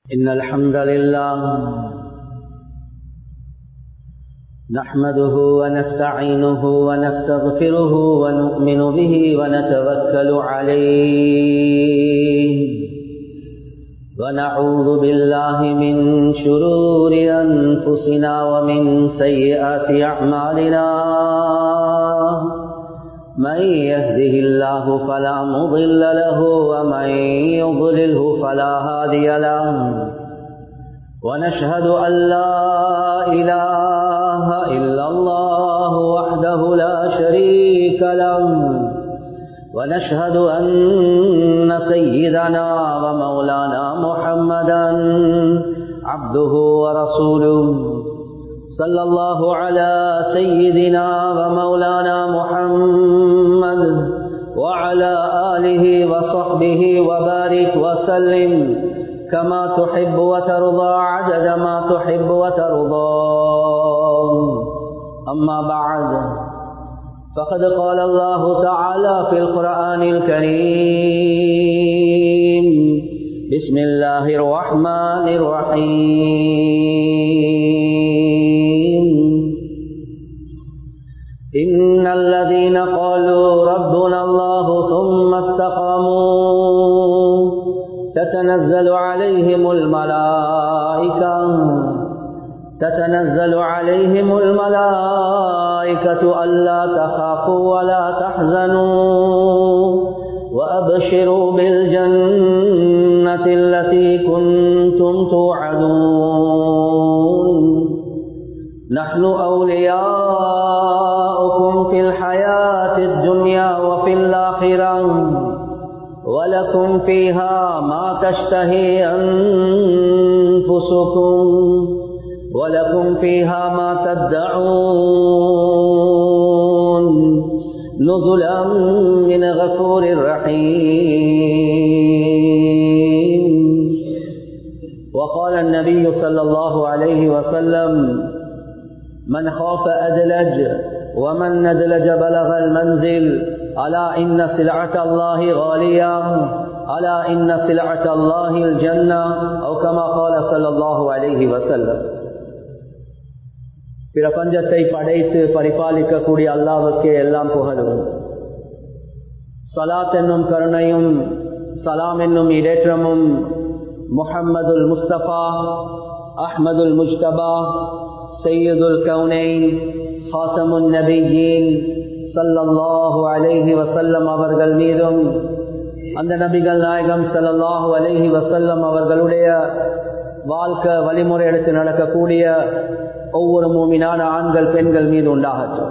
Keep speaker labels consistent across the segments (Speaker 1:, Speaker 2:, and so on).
Speaker 1: إن الحمد لله نحمده ونستعينه ونستغفره ونؤمن به ونتوكل عليه ونعوذ بالله من شرور أنفسنا ومن سيئات أعمالنا من يهده الله فلا مضل له ومن يضلله فلا هادي له ونشهد أن لا إله إلا الله وحده لا شريك له ونشهد أن سيدنا ومولانا محمدا عبده ورسوله صلى الله على سيدنا ومولانا محمد وعلى آله وصحبه وبارك وسلم كما تحب وترضى عدد ما تحب وترضى أما بعد فقد قال الله تعالى في القرآن الكريم بسم الله الرحمن الرحيم إن الذين قالوا ربنا الله ثم استقاموا تتنزل عليهم الملائكة تتنزل عليهم الملائكة ألا تخافوا ولا تحزنوا وأبشروا بالجنة التي كنتم توعدون نحن أولياؤكم في الحياة الدنيا وفي الآخرة ولكم فيها ما تشتهي أنفسكم ولكم فيها ما تدعون نزلا من غفور رحيم وقال النبي صلى الله عليه وسلم من خاف أدلج ومن ندلج بلغ المنزل ألا إن سلعة الله غالية ألا إن سلعة الله الجنة أو كما قال صلى الله عليه وسلم பிரபஞ்சத்தை படைத்து பரிபாலிக்கக்கூடிய அல்லாவுக்கே எல்லாம் புகழும் சலாத் என்னும் கருணையும் சலாம் என்னும் இடேற்றமும் முஹம்மதுல் முஸ்தபா அஹ்மதுல் முஜ்தபா சையதுல் கவுனைன் ஹாசமுன் நபியின் சல்லல்லாஹு அலைஹி வசல்லம் அவர்கள் மீதும் அந்த நபிகள் நாயகம் சல்லல்லாஹு அலைஹி வசல்லம் அவர்களுடைய வாழ்க்கை வழிமுறை எடுத்து நடக்கக்கூடிய ஒவ்வொரு மூமினான ஆண்கள் பெண்கள் மீது உண்டாகட்டும்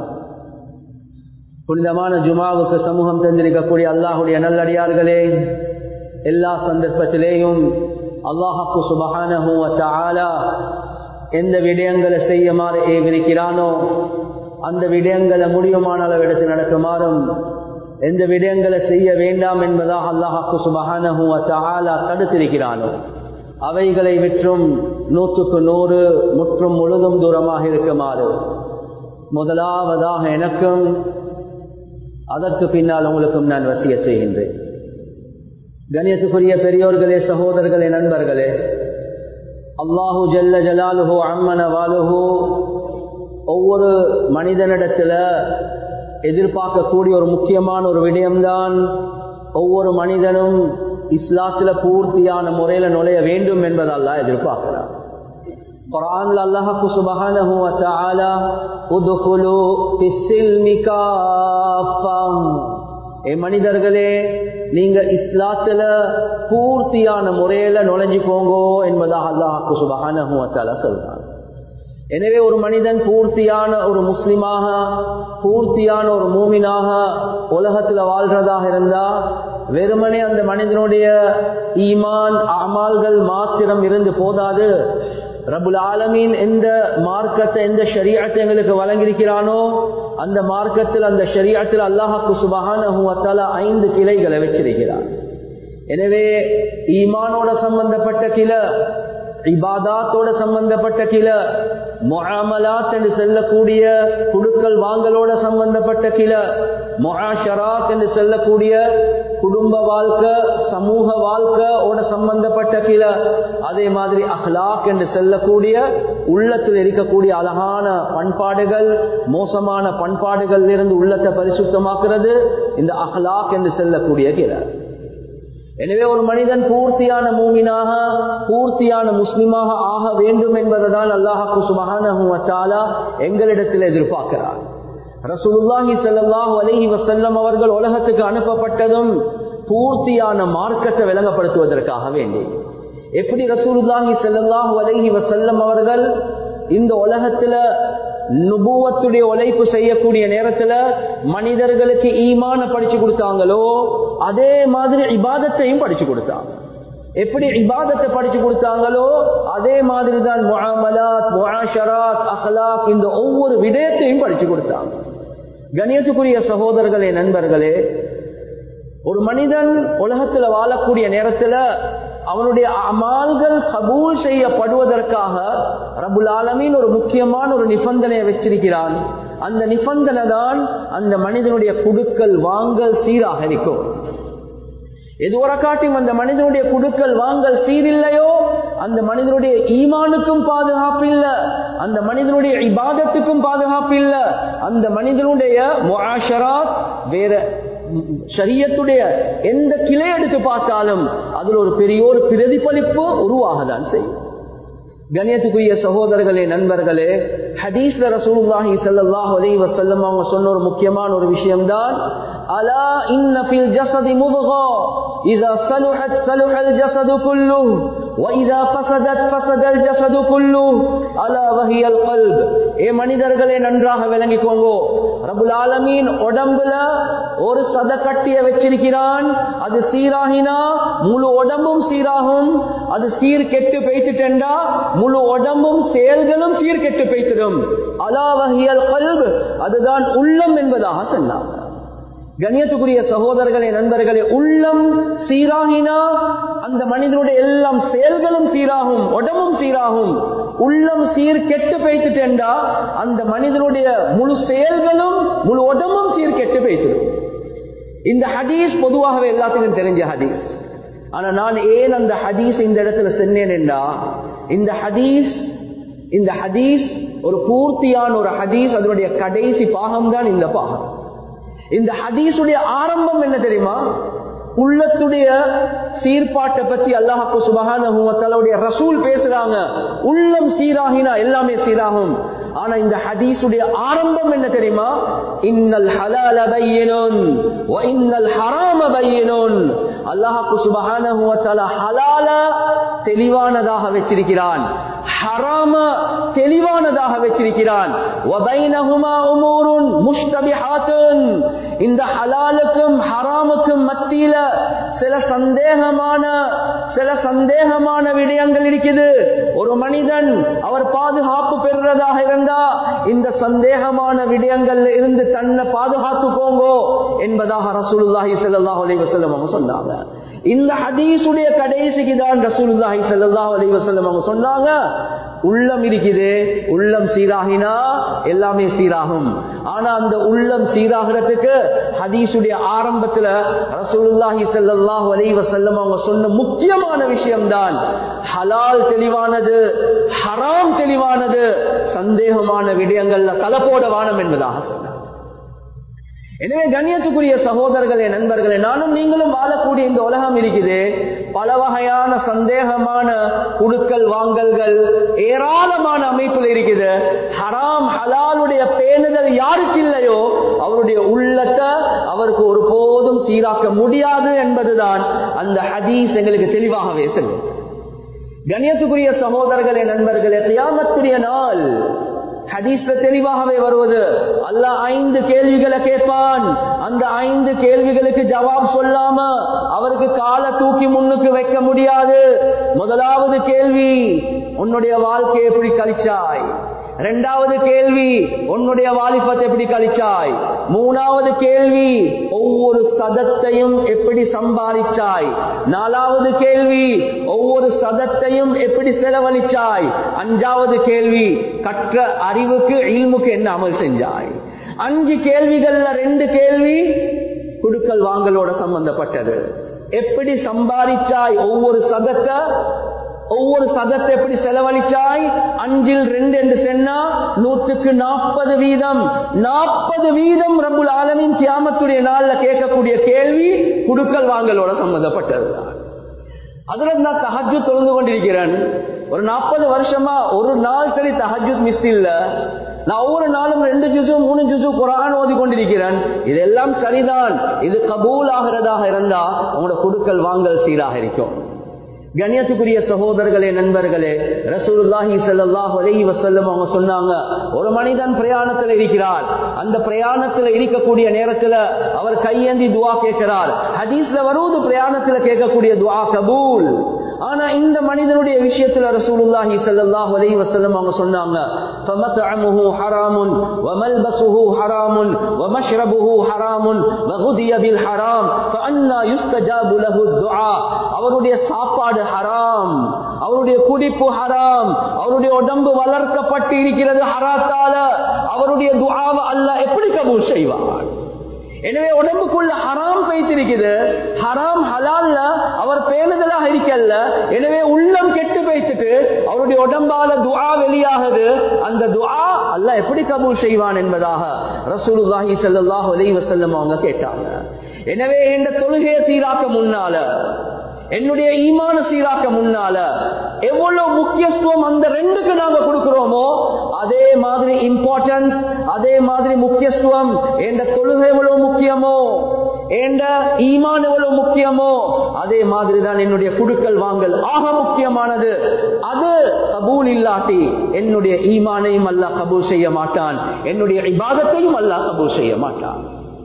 Speaker 1: புனிதமான ஜுமாவுக்கு சமூகம் தந்திருக்கக்கூடிய அல்லாஹுடைய நல்லடியார்களே எல்லா சந்தர்ப்பத்திலேயும் அல்லாஹாக்கு சுபகான எந்த விடயங்களை செய்யுமாறு ஏவிருக்கிறானோ அந்த விடயங்களை முடியுமான அளவிடத்து நடக்குமாறும் எந்த விடயங்களை செய்ய வேண்டாம் என்பதாக அல்லாஹாக்கு சுபகான தடுத்திருக்கிறானோ அவைகளை விற்றும் நூற்றுக்கு நூறு முற்றும் முழுதும் தூரமாக இருக்குமாறு முதலாவதாக எனக்கும் அதற்கு பின்னால் உங்களுக்கும் நான் வசிய செய்கின்றேன் கணியத்துக்குரிய பெரியோர்களே சகோதரர்களே நண்பர்களே அல்லாஹு ஜல்ல ஜலாலுஹோ அம்மன வாலுஹோ ஒவ்வொரு மனிதனிடத்தில் எதிர்பார்க்கக்கூடிய ஒரு முக்கியமான ஒரு விடயம்தான் ஒவ்வொரு மனிதனும் இஸ்லாத்துல பூர்த்தியான முறையில நுழைய வேண்டும் என்பதல்ல எதிர்பார்க்கிறார் குரான்ல அல்லாஹு சுபஹானஹு வ தஆலா உத்குலு ஃபிஸ்ஸில்மி காஃபா ஏ மனிதர்களே நீங்க இஸ்லாத்துல பூர்த்தியான முறையில நுழைஞ்சுக்கோங்கோ என்பதாக அல்லாஹு சுபஹானஹு வ தஆலா சொல்றார் எனவே ஒரு மனிதன் பூர்த்தியான ஒரு முஸ்லிமாக பூர்த்தியான ஒரு மூமினாக உலகத்துல வாழ்றதாக இருந்தா வெறுமனே அந்த மனிதனுடைய ஈமான் அமால்கள் மாத்திரம் இருந்து போதாது ரபுல் ஆலமீன் எந்த மார்க்கத்தை எந்த ஷரியத்தை எங்களுக்கு வழங்கியிருக்கிறானோ அந்த மார்க்கத்தில் அந்த ஷரியத்தில் அல்லாஹாக்கு சுபகான ஐந்து கிளைகளை வச்சிருக்கிறார் எனவே ஈமானோட சம்பந்தப்பட்ட கிளை இபாதாத்தோட சம்பந்தப்பட்ட கிள மொஹாமலாத் என்று செல்லக்கூடிய குடுக்கல் வாங்கலோட சம்பந்தப்பட்ட கிள மொஹாஷராத் என்று செல்லக்கூடிய குடும்ப வாழ்க்கை சமூக வாழ்க்கையோட சம்பந்தப்பட்ட கிள அதே மாதிரி அஹ்லாக் என்று செல்லக்கூடிய உள்ளத்தில் இருக்கக்கூடிய அழகான பண்பாடுகள் மோசமான பண்பாடுகள் இருந்து உள்ளத்தை பரிசுத்தமாக்குறது இந்த அஹ்லாக் என்று செல்லக்கூடிய கிளை எனவே ஒரு மனிதன் பூர்த்தியான மூமினாக பூர்த்தியான முஸ்லிமாக ஆக வேண்டும் என்பதுதான் அல்லாஹாக்கு சுபகான எங்களிடத்தில் எதிர்பார்க்கிறார் ரசூலுல்லாஹி ஸல்லல்லாஹு அலைஹி வஸல்லம் அவர்கள் உலகத்துக்கு அனுப்பப்பட்டதும் பூர்த்தியான மார்க்கத்தை விளங்கப்படுத்துவதற்காக வேண்டி எப்படி ரசூலுல்லாஹி ஸல்லல்லாஹு அலைஹி வஸல்லம் அவர்கள் இந்த உலகத்துல நுபுவத்துடைய உழைப்பு செய்யக்கூடிய நேரத்துல மனிதர்களுக்கு ஈமான படிச்சு கொடுத்தாங்களோ அதே மாதிரி இபாதத்தையும் படிச்சு கொடுத்தாங்க எப்படி இபாதத்தை படிச்சு கொடுத்தாங்களோ அதே மாதிரி தான் முஆமலாத் முஆஷராத் அஹ்லாக் இந்த ஒவ்வொரு விடயத்தையும் படிச்சு கொடுத்தாங்க கணியத்துக்குரிய சகோதரர்களே நண்பர்களே ஒரு மனிதன் உலகத்துல வாழக்கூடிய நேரத்துல அவனுடைய அமால்கள் கபூல் செய்யப்படுவதற்காக ரபுல் ஆலமீன் ஒரு முக்கியமான ஒரு நிபந்தனையை வச்சிருக்கிறான் அந்த நிபந்தனை தான் அந்த மனிதனுடைய குடுக்கல் வாங்கல் சீராக இருக்கும் எது ஒரு காட்டியும் அந்த மனிதனுடைய குடுக்கல் வாங்கல் சீரில்லையோ அந்த மனிதனுடைய ஈமானுக்கும் பாதுகாப்பு இல்ல அந்த மனிதனுடைய இபாதத்துக்கும் பாதுகாப்பு இல்ல அந்த மனிதனுடைய முஆஷராத் வேற சரியத்துடைய எந்த கிளை எடுத்து பார்த்தாலும் அதில் ஒரு பெரிய ஒரு பிரதிபலிப்பு உருவாகதான் செய்யும் கணியத்துக்குரிய சகோதரர்களே நண்பர்களே ஹதீஸ்ல ரசூலுல்லாஹி ஸல்லல்லாஹு அலைஹி வஸல்லம் அவங்க சொன்ன ஒரு முக்கியமான ஒரு விஷயம்தான் அலா இன்ன ஃபில் ஜஸதி முதுகா இதா சலுஹத் சலுஹல் ஜஸது குல்லுஹு وَإِذَا فَسَدَتْ فَسَدَ الْجَسَدُ كُلُّهُ أَلَا وَهِيَ الْقَلْبُ ஏ மனிதர்களே நன்றாக விளங்கிக்கோங்க ரபுல் ஆலமீன் உடம்புல ஒரு சத கட்டிய வச்சிருக்கிறான் அது சீராகினா முழு உடம்பும் சீராகும் அது சீர் கெட்டு பெய்த்துட்டா முழு உடம்பும் செயல்களும் சீர் கெட்டு பெய்த்திடும் அலா வஹியல் கல்ப் அதுதான் உள்ளம் என்பதாக சொன்னாங்க கண்ணியத்துக்குரிய சகோதரர்களே நண்பர்களே உள்ளம் சீராகினா அந்த மனிதனுடைய எல்லாம் செயல்களும் சீராகும் உடம்பும் சீராகும் உள்ளம் சீர் கெட்டு பெய்த்துட்டா அந்த மனிதனுடைய முழு செயல்களும் முழு உடம்பும் சீர் கெட்டு பெய்த்திடும் இந்த ஹதீஸ் பொதுவாகவே எல்லாத்துக்கும் தெரிஞ்ச ஹதீஸ் ஆனா நான் ஏன் அந்த ஹதீஸ் இந்த இடத்துல சென்னேன் என்றா இந்த ஹதீஸ் இந்த ஹதீஸ் ஒரு பூர்த்தியான ஒரு ஹதீஸ் அதனுடைய கடைசி பாகம் தான் இந்த பாகம் இந்த ஹதீஸுடைய ஆரம்பம் என்ன தெரியுமா உள்ளத்துடைய சீர்பாட்டை பத்தி அல்லாஹாக்கு சுபகானுடைய ரசூல் பேசுறாங்க உள்ளம் சீராகினா எல்லாமே சீராகும் ஆனா இந்த ஹதீஸுடைய ஆரம்பம் என்ன தெரியுமா இன்னல் ஹலால பையனுன் இன்னல் ஹராம பையனுன் அல்லாஹாக்கு சுபகானுவ ஹலால தெளிவானதாக வச்சிருக்கிறான் ஹராம தெளிவானதாக வச்சிருக்கிறான் இந்த ஹலாலுக்கும் ஹராமுக்கும் மத்தியில சில சந்தேகமான சில சந்தேகமான விடயங்கள் இருக்குது ஒரு மனிதன் அவர் பாதுகாப்பு பெறுறதாக இருந்தா இந்த சந்தேகமான விடயங்கள் இருந்து தன்னை பாதுகாத்து போங்கோ என்பதாக ரசூலுல்லாஹி ஸல்லல்லாஹு அலைஹி வஸல்லம் அவங்க சொன்னாங்க இந்த ஹதீஸுடைய கடைசிக்கு தான் ரசூலுல்லாஹி ஸல்லல்லாஹு அலைஹி வஸல்லம் அவங்க சொன்னாங்க உள்ளம் இருக்குது உள்ளம் சீராகினா எல்லாமே சீராகும் ஆனா அந்த உள்ளம் சீராகிறதுக்கு ஹதீஸுடைய ஆரம்பத்துல ரசூலுல்லாஹி ஸல்லல்லாஹு அலைஹி வஸல்லம் அவங்க சொன்ன முக்கியமான விஷயம்தான் ஹலால் தெளிவானது ஹராம் தெளிவானது சந்தேகமான விடயங்கள்ல கலப்போட வானம் என்பதாக சொன்னார் எனவே கண்ணியத்துக்குரிய சகோதரர்களே நண்பர்களே நானும் நீங்களும் வாழக்கூடிய இந்த உலகம் இருக்குது பல வகையான சந்தேகமான குடுக்கல் வாங்கல்கள் ஏராளமான அமைப்புல இருக்குது ஹராம் ஹலாலுடைய பேணுதல் யாருக்கு இல்லையோ அவருடைய உள்ளத்தை அவருக்கு ஒருபோதும் சீராக்க முடியாது என்பதுதான் அந்த ஹதீஸ் எங்களுக்கு தெளிவாகவே சொல்லும் கண்ணியத்துக்குரிய சகோதரர்களே நண்பர்களே தியாமத்துடைய நாள் ஹதீஸ்ல தெளிவாகவே வருவது அல்லாஹ் ஐந்து கேள்விகளை கேட்பான் அந்த ஐந்து கேள்விகளுக்கு ஜவாப் சொல்லாம அவருக்கு காலை தூக்கி முன்னுக்கு வைக்க முடியாது முதலாவது கேள்வி உன்னுடைய வாழ்க்கையை எப்படி கழிச்சாய் இரண்டாவது கேள்வி உன்னுடைய வாலிபத்தை எப்படி கழிச்சாய் மூணாவது கேள்வி ஒவ்வொரு சதத்தையும் எப்படி சம்பாதிச்சாய் நாலாவது கேள்வி ஒவ்வொரு சதத்தையும் எப்படி செலவழிச்சாய் அஞ்சாவது கேள்வி கற்ற அறிவுக்கு இல்முக்கு என்ன அமல் செஞ்சாய் அஞ்சு கேள்விகள்ல ரெண்டு கேள்வி குடுக்கல் வாங்கலோட சம்பந்தப்பட்டது எப்படி சம்பாதிச்சாய் ஒவ்வொரு சதத்தை ஒவ்வொரு சதத்தை எப்படி செலவழிச்சாய் அஞ்சில் ரெண்டு என்று சொன்னா நூற்றுக்கு நாற்பது வீதம் நாற்பது வீதம் ரபுல் ஆலமின் கியாமத்துடைய நாள்ல கேட்கக்கூடிய கேள்வி குடுக்கல் வாங்கலோட சம்பந்தப்பட்டதுதான் அதுல நான் தஹஜு தொழுந்து கொண்டிருக்கிறேன் ஒரு நாற்பது வருஷமா ஒரு நாள் சரி தஹஜுத் மிஸ் இல்ல நான் ஒவ்வொரு நாளும் ரெண்டு ஜூசு மூணு ஜூசு குரான் ஓதி கொண்டிருக்கிறேன் இதெல்லாம் சரிதான் இது கபூல் ஆகிறதாக இருந்தா உங்களோட குடுக்கல் வாங்கல் சீராக இருக்கும் கண்ணியத்துக்குரிய சகோதரர்களே நண்பர்களே ரசூலுல்லாஹி ஸல்லல்லாஹு அலைஹி வஸல்லம் அவங்க சொன்னாங்க ஒரு மனிதன் பிரயாணத்துல இருக்கிறார் அந்த பிரயாணத்துல இருக்கக்கூடிய நேரத்துல அவர் கையேந்தி துஆ கேட்கிறார் ஹதீஸ்ல வருவது பிரயாணத்துல கேட்கக்கூடிய துஆ கபூல் ஆனா இந்த மனிதனுடைய விஷயத்துல ரசூலுல்லாஹி ஸல்லல்லாஹு அலைஹி வஸல்லம் அவங்க சொன்னாங்க فمطعمه حرام وملبسه حرام ومشربه حرام وغذي بالحرام فأنا يستجاب له الدعاء அவருடைய சாப்பாடு ஹராம் அவருடைய குடிப்பு ஹராம் அவருடைய உடம்பு வளர்க்கப்பட்டு இருக்கிறது ஹராத்தால அவருடைய துஆவை அல்லாஹ் எப்படி கபூல் செய்வார் எனவே உடம்புக்குள்ள ஹராம் வைத்திருக்குது ஹராம் ஹலால்ல அவர் பேணுதலாக இருக்கல்ல எனவே உள்ளம் கெட்டு வைத்துட்டு அவருடைய உடம்பால துஆ வெளியாகுது அந்த துஆ அல்லாஹ் எப்படி கபூல் செய்வான் என்பதாக ரசூலுல்லாஹி ஸல்லல்லாஹு அலைஹி வஸல்லம் அவங்க கேட்டாங்க எனவே இந்த தொழுகையை சீராக்க முன்னால என்னுடைய ஈமான சீராக்க முன்னால எவ்வளவு முக்கியத்துவம் அந்த ரெண்டுக்கு நாங்க கொடுக்கிறோமோ அதே மாதிரி இம்பார்ட்டன்ஸ் அதே மாதிரி முக்கியத்துவம் என்ற தொழுகை எவ்வளவு முக்கியமோ என்ற ஈமான் எவ்வளவு முக்கியமோ அதே மாதிரி தான் என்னுடைய குடுக்கல் வாங்கல் ஆக முக்கியமானது அது கபூல் இல்லாட்டி என்னுடைய ஈமானையும் அல்லாஹ் கபூல் செய்ய மாட்டான் என்னுடைய இபாதத்தையும் அல்லாஹ் கபூல் செய்ய மாட்டான்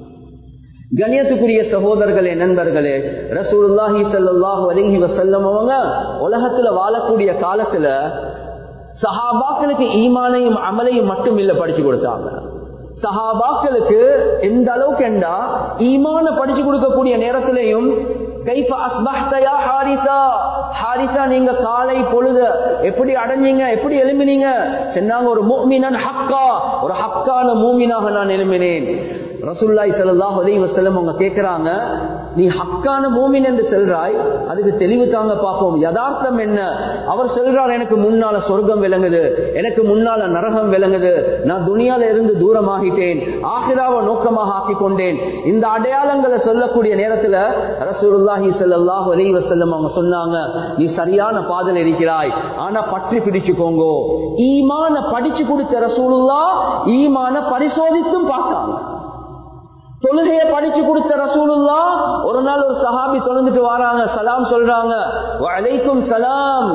Speaker 1: கண்ணியத்துக்குரிய சகோதரர்களே நண்பர்களே ரசூலுல்லாஹி ஸல்லல்லாஹு அலைஹி வஸல்லம் அவங்க உலகத்துல வாழக்கூடிய காலத்துல சஹாபாக்களுக்கு ஈமானையும் அமலையும் மட்டும் இல்ல படிச்சு கொடுத்தாங்க சஹாபாக்களுக்கு எந்த அளவுக்கு என்றா ஈமான படிச்சு கொடுக்கக்கூடிய நேரத்திலையும் கைஃப அஸ்பஹ்தயா ஹாரிசா ஹாரிசா நீங்க காலை பொழுது எப்படி அடைஞ்சீங்க எப்படி எழும்பினீங்க சொன்னாங்க ஒரு மூமினன் ஹக்கா ஒரு ஹக்கான மூமினாக நான் எழும்பினேன் ரசூல்லாய் சல்லாஹ் அலி வசலம் அவங்க கேட்கிறாங்க நீ ஹக்கான மூமின் என்று செல்றாய் அதுக்கு தெளிவு தாங்க பார்ப்போம் யதார்த்தம் என்ன அவர் சொல்றார் எனக்கு முன்னால சொர்க்கம் விளங்குது எனக்கு முன்னால நரகம் விளங்குது நான் துனியால இருந்து தூரமாகிட்டேன் ஆஹிராவை நோக்கமாக ஆக்கி கொண்டேன் இந்த அடையாளங்களை சொல்லக்கூடிய நேரத்துல ரசூலுல்லாஹி ஸல்லல்லாஹு அலைஹி வஸல்லம் அவங்க சொன்னாங்க நீ சரியான பாதையில் இருக்கிறாய் ஆனா பற்றி பிடிச்சுக்கோங்க ஈமான படிச்சு கொடுத்த ரசூலுல்லா ஈமான பரிசோதித்தும் பார்த்தாங்க தொழுகைய படிச்சு கொடுத்த ரசூலுல்லா ஒரு நாள் ஒரு சஹாபி தொழுந்துட்டு வராங்க சலாம் சொல்றாங்க வலைக்கும் சலாம்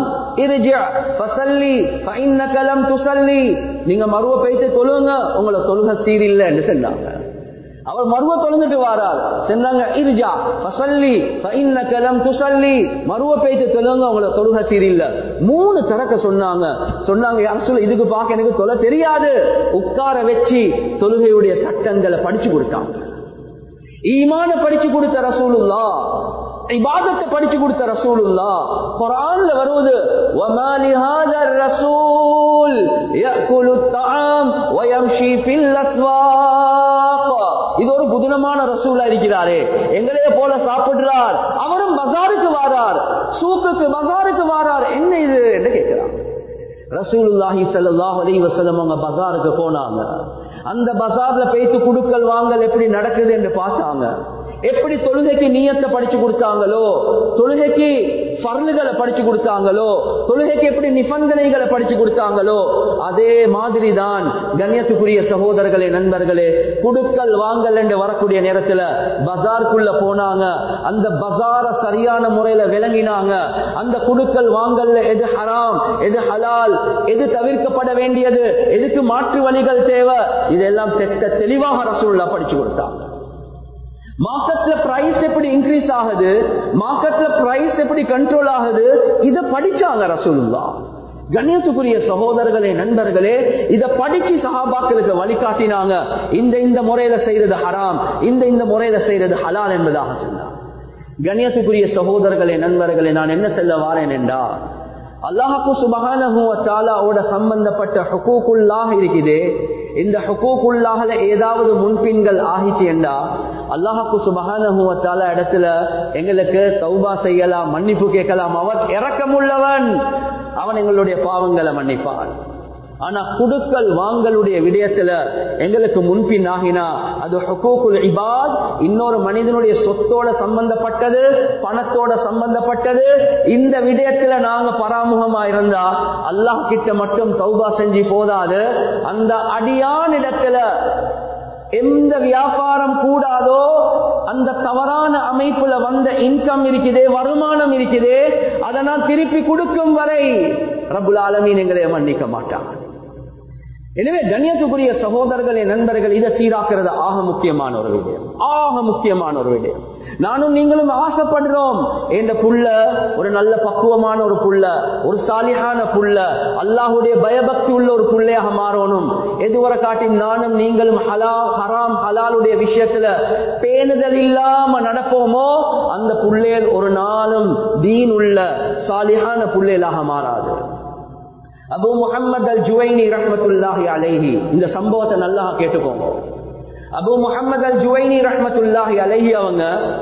Speaker 1: துசல்லி நீங்க மருவ பைத்து தொழுங்க உங்களை தொழுக சீரில்லைன்னு சொன்னாங்க அவர் மருவ தொழுந்துட்டு வாரார் சொன்னாங்க இருஜா பசல்லி கலம் துசல்லி மருவ பைத்து தொழுங்க உங்களை தொழுக சீரில்ல மூணு தரக்க சொன்னாங்க சொன்னாங்க யார் சொல்ல இதுக்கு பார்க்க எனக்கு தொலை தெரியாது உட்கார வச்சு தொழுகையுடைய சட்டங்களை படிச்சு கொடுத்தாங்க ஈமான படிச்சு கொடுத்த ரசூலுல்லா இபாதத்தை படிச்சு கொடுத்த ரசூலுல்லா குரான்ல வருவது وما لهذا الرسول ياكل الطعام ويمشي في الاسواق இது ஒரு புதுனமான ரசூலா இருக்கிறாரே எங்களைய போல சாப்பிடுறார் அவரும் பஜாருக்கு வாரார் சூக்குக்கு பஜாருக்கு வாரார் என்ன இது என்று கேட்கிறார் ரசூலுல்லாஹி ஸல்லல்லாஹு அலைஹி வஸல்லம் அவங்க பஜாருக்கு போனாங்க அந்த பஜார்ல பேத்து குடுக்கல் வாங்கல் எப்படி நடக்குது என்று பார்த்தாங்க எப்படி தொழுகைக்கு நீயத்தை படிச்சு கொடுத்தாங்களோ தொழுகைக்கு பர்லுகளை படிச்சு கொடுத்தாங்களோ தொழுகைக்கு எப்படி நிபந்தனைகளை படிச்சு கொடுத்தாங்களோ அதே மாதிரி தான் கண்ணியத்துக்குரிய சகோதரர்களே நண்பர்களே குடுக்கல் வாங்கல் என்று வரக்கூடிய நேரத்துல பஜாருக்குள்ள போனாங்க அந்த பஜார சரியான முறையில விளங்கினாங்க அந்த குடுக்கல் வாங்கல்ல எது ஹராம் எது ஹலால் எது தவிர்க்கப்பட வேண்டியது எதுக்கு மாற்று வழிகள் தேவை இதெல்லாம் தெட்ட தெளிவாக ரசூல்லா படிச்சு கொடுத்தாங்க மார்க்கெட்ல பிரைஸ் எப்படி இன்க்ரீஸ் ஆகுது மார்க்கெட்ல பிரைஸ் எப்படி கண்ட்ரோல் ஆகுது இத படிச்சாங்க ரசூலுல்லா கண்ணியத்துக்குரிய சகோதரர்களே நண்பர்களே இத படிச்சு சஹாபாக்களுக்கு வழிகாட்டினாங்க இந்த இந்த முறையில செய்யறது ஹராம் இந்த இந்த முறையில செய்யறது ஹலால் என்பதாக சொன்னார் கண்ணியத்துக்குரிய சகோதரர்களே நண்பர்களே நான் என்ன செல்ல வாரேன் என்றா அல்லாஹாக்கு சுபகானோட சம்பந்தப்பட்ட ஹுக்கூக்குள்ளாக இருக்குது இந்த ஹுக்கூக்குள்ளாக ஏதாவது முன்பின்கள் ஆகிச்சு என்றா அல்லாஹாக்கு சுபகானஹுவத்தால இடத்துல எங்களுக்கு தௌபா செய்யலாம் மன்னிப்பு கேட்கலாம் அவன் இறக்கமுள்ளவன் அவன் எங்களுடைய பாவங்களை மன்னிப்பான் ஆனா குடுக்கல் வாங்கலுடைய விடயத்துல எங்களுக்கு முன்பின் ஆகினா அது ஹுக்கூக்குல் இபாத் இன்னொரு மனிதனுடைய சொத்தோட சம்பந்தப்பட்டது பணத்தோட சம்பந்தப்பட்டது இந்த விடயத்துல நாங்க பராமுகமா இருந்தா அல்லாஹ் கிட்ட மட்டும் தௌபா செஞ்சு போதாது அந்த அடியான் இடத்துல எந்த வியாபாரம் கூடாதோ அந்த தவறான அமைப்புல வந்த இன்கம் இருக்குதே வருமானம் இருக்குதே அதை நான் திருப்பி கொடுக்கும் வரை ரபுல் ஆலமீன் எங்களை மன்னிக்க மாட்டான் எனவே கண்ணியத்துக்குரிய சகோதரர்களே நண்பர்கள் இதை சீராக்குறது ஆக முக்கியமான ஒரு விடயம் ஆக முக்கியமான ஒரு விடயம் நானும் நீங்களும் ஆசைப்படுறோம் என்ற புள்ள ஒரு நல்ல பக்குவமான ஒரு புள்ள ஒரு சாலிகான புள்ள அல்லாஹுடைய பயபக்தி உள்ள ஒரு புள்ளையாக மாறணும் எதுவரை காட்டி நானும் நீங்களும் ஹலா ஹராம் ஹலாலுடைய விஷயத்துல பேணுதல் இல்லாம நடப்போமோ அந்த புள்ளேல் ஒரு நாளும் தீன் உள்ள சாலிகான புள்ளேலாக மாறாது அபு முகமது அல் ஜுவைனி ரஹமத்துல்லாஹி அலைஹி இந்த சம்பவத்தை நல்லா கேட்டுக்கோங்க அபு முகமது அல் ஜுவைனி ரஹமத்துல்லாஹி அலைஹி அவங்க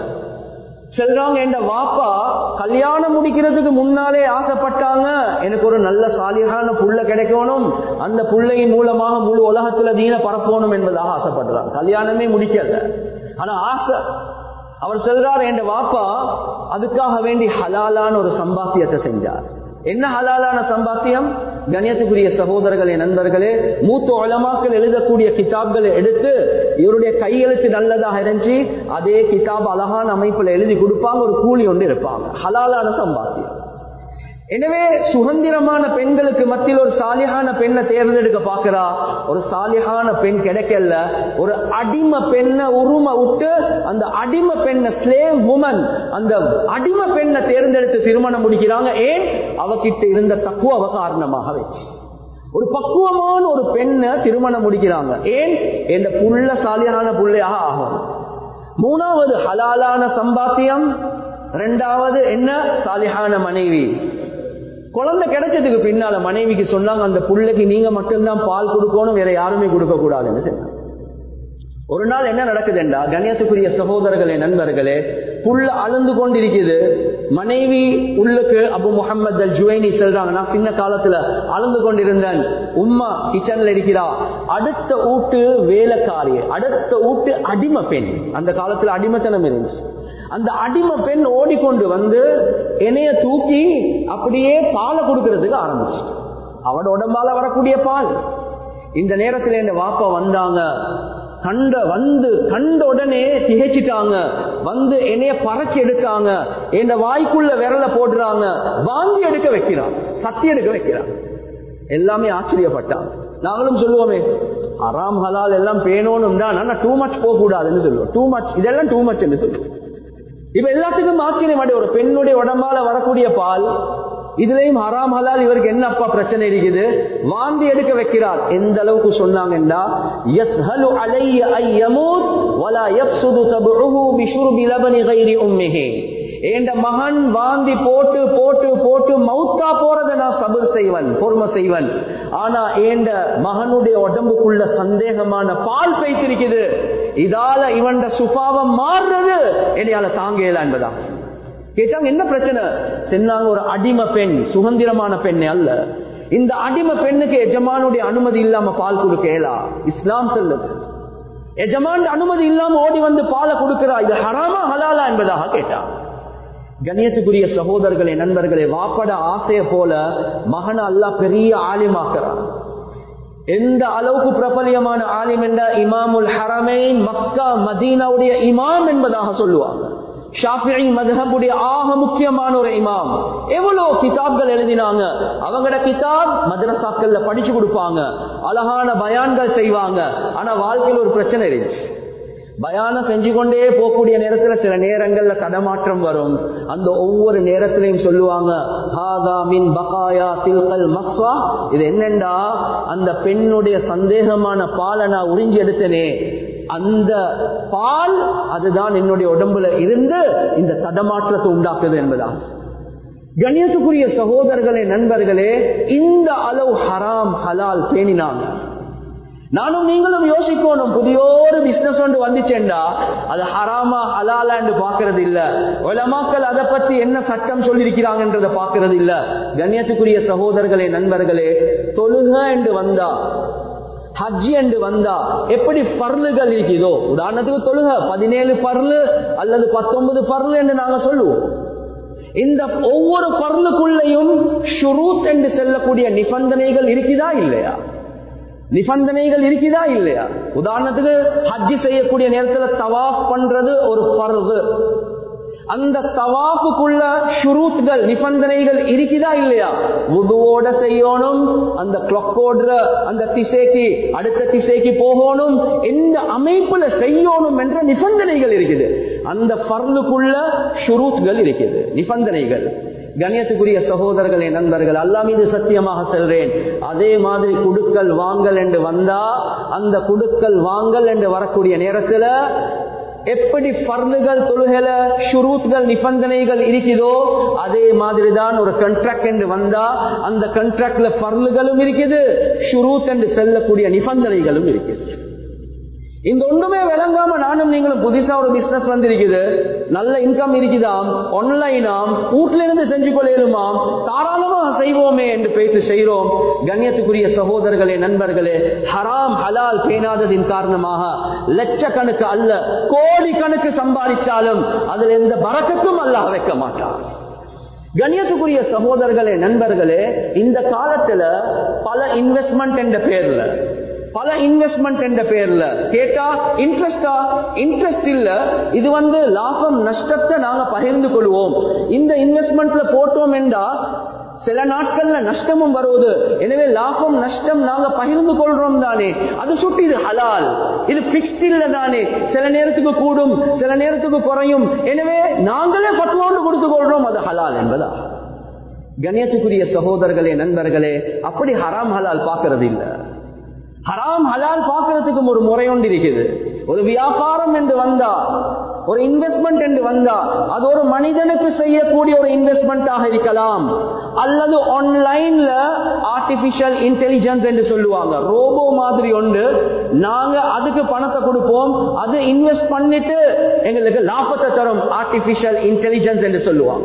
Speaker 1: செல்றாங்க என்ற வாப்பா கல்யாணம் முடிக்கிறதுக்கு முன்னாலே ஆசைப்பட்டாங்க எனக்கு ஒரு நல்ல சாலிகான புள்ள கிடைக்கணும் அந்த புள்ளையின் மூலமாக முழு உலகத்துல தீன பரப்பணும் என்பதாக ஆசைப்படுறாங்க கல்யாணமே முடிக்கல ஆனா ஆசை அவர் சொல்றார் என்ற வாப்பா அதுக்காக வேண்டி ஹலாலான ஒரு சம்பாத்தியத்தை செஞ்சார் என்ன ஹலாலான சம்பாத்தியம் கணியத்துக்குரிய சகோதரர்களே நண்பர்களே மூத்த உலமாக்கள் எழுதக்கூடிய கிதாப்களை எடுத்து இவருடைய கையெழுத்து நல்லதாக இருந்துச்சு அதே கிதாப் அழகான அமைப்புல எழுதி கொடுப்பாங்க ஒரு கூலி ஒன்று இருப்பாங்க ஹலாலான சம்பாத்தியம் எனவே சுதந்திரமான பெண்களுக்கு மத்தியில் ஒரு சாலிகான பெண்ணை தேர்ந்தெடுக்க பாக்குறா ஒரு சாலிகான பெண் கிடைக்கல ஒரு அடிமை பெண்ணை உரும விட்டு அந்த அடிமை பெண்ணை ஸ்லேவ் உமன் அந்த அடிமை பெண்ணை தேர்ந்தெடுத்து திருமணம் முடிக்கிறாங்க ஏன் அவகிட்ட இருந்த தக்குவ காரணமாக வச்சு ஒரு பக்குவமான ஒரு பெண்ணை திருமணம் முடிக்கிறாங்க ஏன் இந்த புள்ள சாலியான புள்ளையாக ஆகும் மூணாவது ஹலாலான சம்பாத்தியம் ரெண்டாவது என்ன சாலிஹான மனைவி குழந்தை கிடைச்சதுக்கு பின்னால மனைவிக்கு சொன்னாங்க அந்த புள்ளைக்கு நீங்க மட்டும்தான் பால் கொடுக்கணும் வேற யாருமே கொடுக்க கூடாதுன்னு சொன்னாங்க ஒரு நாள் என்ன நடக்குதுண்டா கணேசக்குரிய சகோதரர்களே நண்பர்களே புள்ள அழுந்து கொண்டிருக்குது மனைவி உள்ளுக்கு அபு முகமது அல் ஜுவைனி செல்றாங்க நான் சின்ன காலத்துல அழுந்து கொண்டிருந்தேன் உம்மா கிச்சன்ல இருக்கிறா அடுத்த ஊட்டு வேலைக்காரி அடுத்த ஊட்டு அடிமை பெண் அந்த காலத்துல அடிமைத்தனம் இருந்துச்சு அந்த அடிமை பெண் ஓடிக்கொண்டு வந்து என்னைய தூக்கி அப்படியே பாலை கொடுக்கறதுக்கு ஆரம்பிச்சு அவட உடம்பால வரக்கூடிய பால் இந்த நேரத்தில் என் வாப்பா வந்தாங்க கண்ட வந்து கண்ட உடனே திகைச்சிட்டாங்க வந்து என்னைய பறச்சு எடுத்தாங்க என் வாய்க்குள்ள விரல போடுறாங்க வாங்கி எடுக்க வைக்கிறான் சத்தி எடுக்க வைக்கிறான் எல்லாமே ஆச்சரியப்பட்டாங்க நாங்களும் சொல்லுவோமே அறாம் ஹலால் எல்லாம் பேணணும் தான் ஆனா டூ மச் போக கூடாதுன்னு சொல்லுவோம் டூ மச் இதெல்லாம் டூ மச் என்று சொல்லுவோம் இப்ப எல்லாத்துக்கும் ஆச்சரியம் அடைய ஒரு பெண்ணுடைய உடம்பால வரக்கூடிய பால் இதுலயும் ஹராம் ஹலால் இவருக்கு என்ன அப்பா பிரச்சனை இருக்குது வாந்தி எடுக்க வைக்கிறார் எந்த அளவுக்கு சொன்னாங்கன்னா யஸ்ஹலு அலைய ஐ யமூத் வலா யஃப்சுது தபுஹு பிஷுர்பி லபனி கைரி உம்மிஹி என்ற மகன் வாந்தி போட்டு போட்டு போட்டு மௌத்தா போறதை நான் சபர் செய்வன் பொறுமை செய்வன் ஆனா ஏண்ட மகனுடைய உடம்புக்குள்ள சந்தேகமான பால் பைத்திருக்குது இதால இவன் சுபாவம் மாறுறது என்னையால தாங்கல என்பதா கேட்டாங்க என்ன பிரச்சனை சொன்னாங்க ஒரு அடிமை பெண் சுதந்திரமான பெண்ணே அல்ல இந்த அடிமை பெண்ணுக்கு எஜமானுடைய அனுமதி இல்லாம பால் கொடுக்கலா இஸ்லாம் சொல்லுது எஜமான் அனுமதி இல்லாம ஓடி வந்து பாலை கொடுக்கிறா இது ஹராமா ஹலாலா என்பதாக கேட்டான் கணியத்துக்குரிய சகோதரர்களே நண்பர்களே வாப்பட ஆசைய போல மகன அல்லா பெரிய ஆலிமாக்குறான் எந்த அளவுக்கு பிரபலியமான ஆலிம் என்ற இமாமுல் ஹரமைன் மக்கா மதீனாவுடைய இமாம் என்பதாக சொல்லுவாங்க ஷாஃபி மதுஹபுடைய ஆக முக்கியமான ஒரு இமாம் எவ்வளவு கிதாப்கள் எழுதினாங்க அவங்களோட கிதாப் மதரசாக்கள்ல படிச்சு கொடுப்பாங்க அழகான பயான்கள் செய்வாங்க ஆனா வாழ்க்கையில் ஒரு பிரச்சனை இருந்துச்சு பயானம் செஞ்சு கொண்டே போகக்கூடிய நேரத்துல சில நேரங்கள்ல தடமாற்றம் வரும் அந்த ஒவ்வொரு நேரத்திலையும் சொல்லுவாங்க ஹாதா மின் பகாயா தில்கல் மஸ்வா இது என்னண்டா அந்த பெண்ணுடைய சந்தேகமான பாலை நான் உறிஞ்சி எடுத்தனே அந்த பால் அதுதான் என்னுடைய உடம்புல இருந்து இந்த தடமாற்றத்தை உண்டாக்குது என்பதான் கணியத்துக்குரிய சகோதரர்களே நண்பர்களே இந்த அளவு ஹராம் ஹலால் பேணினாங்க நானும் நீங்களும் யோசிக்கணும் புதிய ஒரு பிசினஸ் ஒன்று வந்துச்சேண்டா அது ஹராமா ஹலாலான்னு பாக்குறது இல்ல உலமாக்கள் அதை பத்தி என்ன சட்டம் சொல்லியிருக்கிறாங்கன்றத பாக்குறது இல்ல கண்ணியத்துக்குரிய சகோதரர்களே நண்பர்களே தொழுக என்று வந்தா ஹஜ் என்று வந்தா எப்படி பர்லுகள் இருக்குதோ உதாரணத்துக்கு தொழுக பதினேழு பர்லு அல்லது பத்தொன்பது பர்லு என்று நாங்க சொல்லுவோம் இந்த ஒவ்வொரு பர்லுக்குள்ளையும் ஷுரூத் என்று செல்லக்கூடிய நிபந்தனைகள் இருக்குதா இல்லையா நிபந்தனைகள் இருக்குதா இல்லையா உதாரணத்துக்கு ஹஜ்ஜி செய்யக்கூடிய நேரத்தில் தவாஃப் பண்றது ஒரு பர்வு அந்த தவாப்புக்குள்ள ஷுரூத்கள் நிபந்தனைகள் இருக்குதா இல்லையா உதுவோட செய்யணும் அந்த கிளக்கோடுற அந்த திசைக்கு அடுத்த திசைக்கு போகணும் எந்த அமைப்புல செய்யணும் என்ற நிபந்தனைகள் இருக்குது அந்த பர்லுக்குள்ள ஷுரூத்கள் இருக்குது நிபந்தனைகள் கண்ணியத்துக்குரிய சகோதரர்களே நண்பர்கள் அல்லா மீது சத்தியமாக செல்றேன் அதே மாதிரி குடுக்கல் வாங்கல் என்று வந்தா அந்த குடுக்கல் வாங்கல் என்று வரக்கூடிய நேரத்துல எப்படி பர்லுகள் தொழுகல ஷுரூத்கள் நிபந்தனைகள் இருக்குதோ அதே மாதிரி தான் ஒரு கண்ட்ராக்ட் என்று வந்தா அந்த கண்ட்ராக்ட்ல பர்லுகளும் இருக்குது ஷுரூத் என்று செல்லக்கூடிய நிபந்தனைகளும் இருக்குது இந்த ஒன்றுமே விளங்காம நானும் நீங்களும் புதுசா ஒரு பிசினஸ் வந்திருக்குது நல்ல இன்கம் இருக்குதாம் ஆன்லைனாம் வீட்டுல இருந்து செஞ்சு கொள்ளையிலுமாம் தாராளமா செய்வோமே என்று பேசி செய்கிறோம் கண்ணியத்துக்குரிய சகோதரர்களே நண்பர்களே ஹராம் ஹலால் பேணாததின் காரணமாக லட்சக்கணக்கு அல்ல கோடி கணக்கு சம்பாதித்தாலும் அதுல எந்த பறக்கத்தும் அல்லாஹ் வைக்க மாட்டான் கண்ணியத்துக்குரிய சகோதரர்களே நண்பர்களே இந்த காலத்துல பல இன்வெஸ்ட்மெண்ட் என்ற பேர்ல பல இன்வெஸ்ட்மெண்ட் என்ற பேர்ல கேட்டா இன்ட்ரெஸ்டா இன்ட்ரெஸ்ட் இல்ல இது வந்து லாபம் நஷ்டத்தை நாங்க பகிர்ந்து கொள்வோம் இந்த இன்வெஸ்ட்மெண்ட்ல போட்டோம் என்றா சில நாட்கள்ல நஷ்டமும் வருவது எனவே லாபம் நஷ்டம் நாங்க பகிர்ந்து கொள்றோம் தானே அது சுட்டி இது ஹலால் இது பிக்ஸ்ட் இல்ல தானே சில நேரத்துக்கு கூடும் சில நேரத்துக்கு குறையும் எனவே நாங்களே பத்துவோண்டு கொடுத்து கொள்றோம் அது ஹலால் என்பதா கணேசுக்குரிய சகோதரர்களே நண்பர்களே அப்படி ஹராம் ஹலால் பாக்குறது இல்லை ஹராம் ஹலால் பார்க்கறதுக்கும் ஒரு முறை ஒன்று இருக்குது ஒரு வியாபாரம் என்று வந்தா ஒரு இன்வெஸ்ட்மெண்ட் என்று வந்தா அது ஒரு மனிதனுக்கு செய்யக்கூடிய ஒரு இன்வெஸ்ட்மெண்டாக இருக்கலாம் அல்லது ஆன்லைன்ல ஆர்டிபிஷியல் இன்டெலிஜென்ஸ் என்று சொல்லுவாங்க ரோபோ மாதிரி ஒன்று நாங்க அதுக்கு பணத்தை கொடுப்போம் அது இன்வெஸ்ட் பண்ணிட்டு எங்களுக்கு லாபத்தை தரும் ஆர்டிபிஷியல் இன்டெலிஜென்ஸ் என்று சொல்லுவாங்க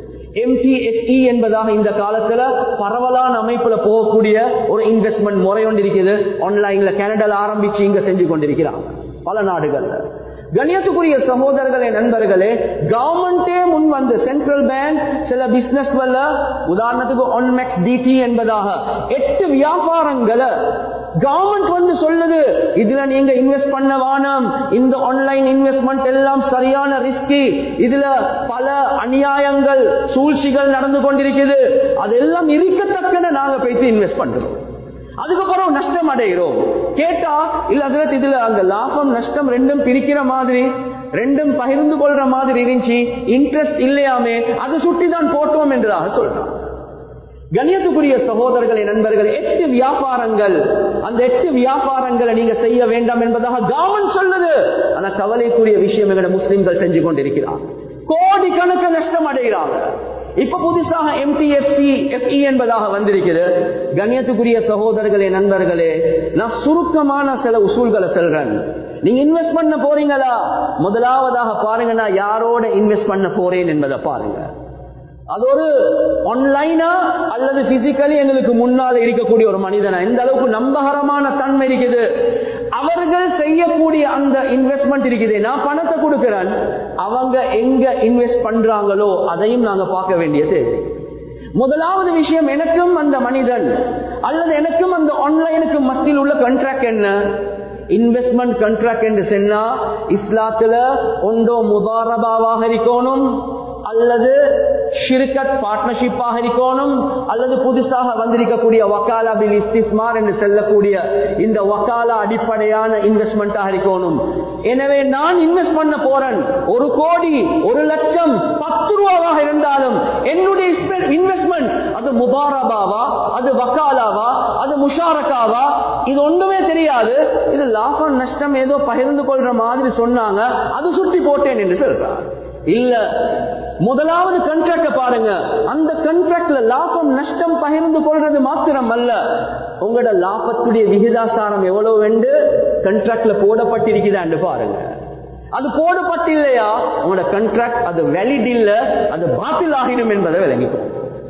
Speaker 1: எம்டிஎஸ்இ என்பதாக இந்த காலத்துல பரவலான அமைப்புல போகக்கூடிய ஒரு இன்வெஸ்ட்மெண்ட் முறை ஒன்று இருக்குது ஆன்லைன்ல கனடால ஆரம்பிச்சு இங்க செஞ்சு கொண்டிருக்கிறாங்க பல நாடுகள்ல கணியத்துக்குரிய சகோதரர்களே நண்பர்களே கவர்மெண்டே முன் வந்து சென்ட்ரல் பேங்க் சில பிசினஸ் உதாரணத்துக்கு ஒன்மெக்ஸ் டிடி என்பதாக எட்டு வியாபாரங்களை கவர்மெண்ட் வந்து சொல்லுது இதுல நீங்க இன்வெஸ்ட் பண்ண வானம் இந்த ஆன்லைன் இன்வெஸ்ட்மெண்ட் எல்லாம் சரியான ரிஸ்கி இதுல பல அநியாயங்கள் சூழ்ச்சிகள் நடந்து கொண்டிருக்குது அதெல்லாம் இருக்கத்தக்கன நாங்க போயிட்டு இன்வெஸ்ட் பண்றோம் அதுக்கப்புறம் நஷ்டம் அடைகிறோம் கேட்டா இல்ல அதுல இதுல அந்த லாபம் நஷ்டம் ரெண்டும் பிரிக்கிற மாதிரி ரெண்டும் பகிர்ந்து கொள்ற மாதிரி இருந்துச்சு இன்ட்ரெஸ்ட் இல்லையாமே அதை சுட்டி தான் போட்டோம் என்றதாக சொல்றான் கணியத்துக்குரிய சகோதரர்களே நண்பர்கள் எட்டு வியாபாரங்கள் அந்த எட்டு வியாபாரங்களை நீங்க செய்ய வேண்டாம் என்பதாக கவர்மெண்ட் சொல்லுது ஆனா கவலைக்குரிய விஷயம் எங்கட முஸ்லிம்கள் செஞ்சு கொண்டிருக்கிறார் கோடி கணக்கு நஷ்டம் அடைகிறாங்க இப்ப புதுசாக எம்டிஎஃப்சி எஃப்இ என்பதாக வந்திருக்கிறது கண்ணியத்துக்குரிய சகோதரர்களே நண்பர்களே நான் சுருக்கமான சில உசூல்களை சொல்றேன் நீங்க இன்வெஸ்ட் பண்ண போறீங்களா முதலாவதாக பாருங்க நான் யாரோட இன்வெஸ்ட் பண்ண போறேன் என்பதை பாருங்க அது ஒரு ஆன்லைனா அல்லது பிசிக்கலி எங்களுக்கு முன்னால் இருக்கக்கூடிய ஒரு மனிதனா எந்த அளவுக்கு நம்பகரமான தன்மை இருக்குது அவர்கள் செய்யக்கூடிய அந்த இன்வெஸ்ட்மெண்ட் இருக்குது நான் பணத்தை கொடுக்கிறேன் அவங்க எங்க இன்வெஸ்ட் பண்றாங்களோ அதையும் நாங்க பார்க்க வேண்டிய தேவை முதலாவது விஷயம் எனக்கும் அந்த மனிதன் அல்லது எனக்கும் அந்த ஆன்லைனுக்கு மத்தியில் உள்ள கண்ட்ராக்ட் என்ன இன்வெஸ்ட்மெண்ட் கண்ட்ராக்ட் என்று சொன்னா இஸ்லாத்துல ஒன்றோ முதாரபாவாக இருக்கணும் அல்லது ஷிர்கத் பார்ட்னர்ஷிப்பாக இருக்கணும் அல்லது புதுசாக வந்திருக்கக்கூடிய வக்காலா பில் இஸ்திஸ்மார் என்று செல்லக்கூடிய இந்த வக்காலா அடிப்படையான இன்வெஸ்ட்மெண்டாக இருக்கணும் எனவே நான் இன்வெஸ்ட் பண்ண போறேன் ஒரு கோடி ஒரு லட்சம் பத்து ரூபாவாக இருந்தாலும் என்னுடைய இன்வெஸ்ட்மெண்ட் அது முபாரபாவா அது வக்காலாவா அது முஷாரக்காவா இது ஒன்றுமே தெரியாது இது லாபம் நஷ்டம் ஏதோ பகிர்ந்து கொள்ற மாதிரி சொன்னாங்க அது சுட்டி போட்டேன் என்று சொல்றார் இல்ல முதலாவது கண்ட்ராக்ட பாருங்க அந்த கண்ட்ராக்ட்ல லாபம் நஷ்டம் பகிர்ந்து கொள்றது மாத்திரம் அல்ல உங்களோட லாபத்துடைய விகிதாசாரம் எவ்வளவு என்று கண்ட்ராக்ட்ல போடப்பட்டிருக்குதான்னு பாருங்க அது போடப்பட்டில்லையா உங்களோட கண்ட்ராக்ட் அது வேலிட் இல்ல அது பாத்தில் ஆகிடும் என்பதை விளங்கிக்கும்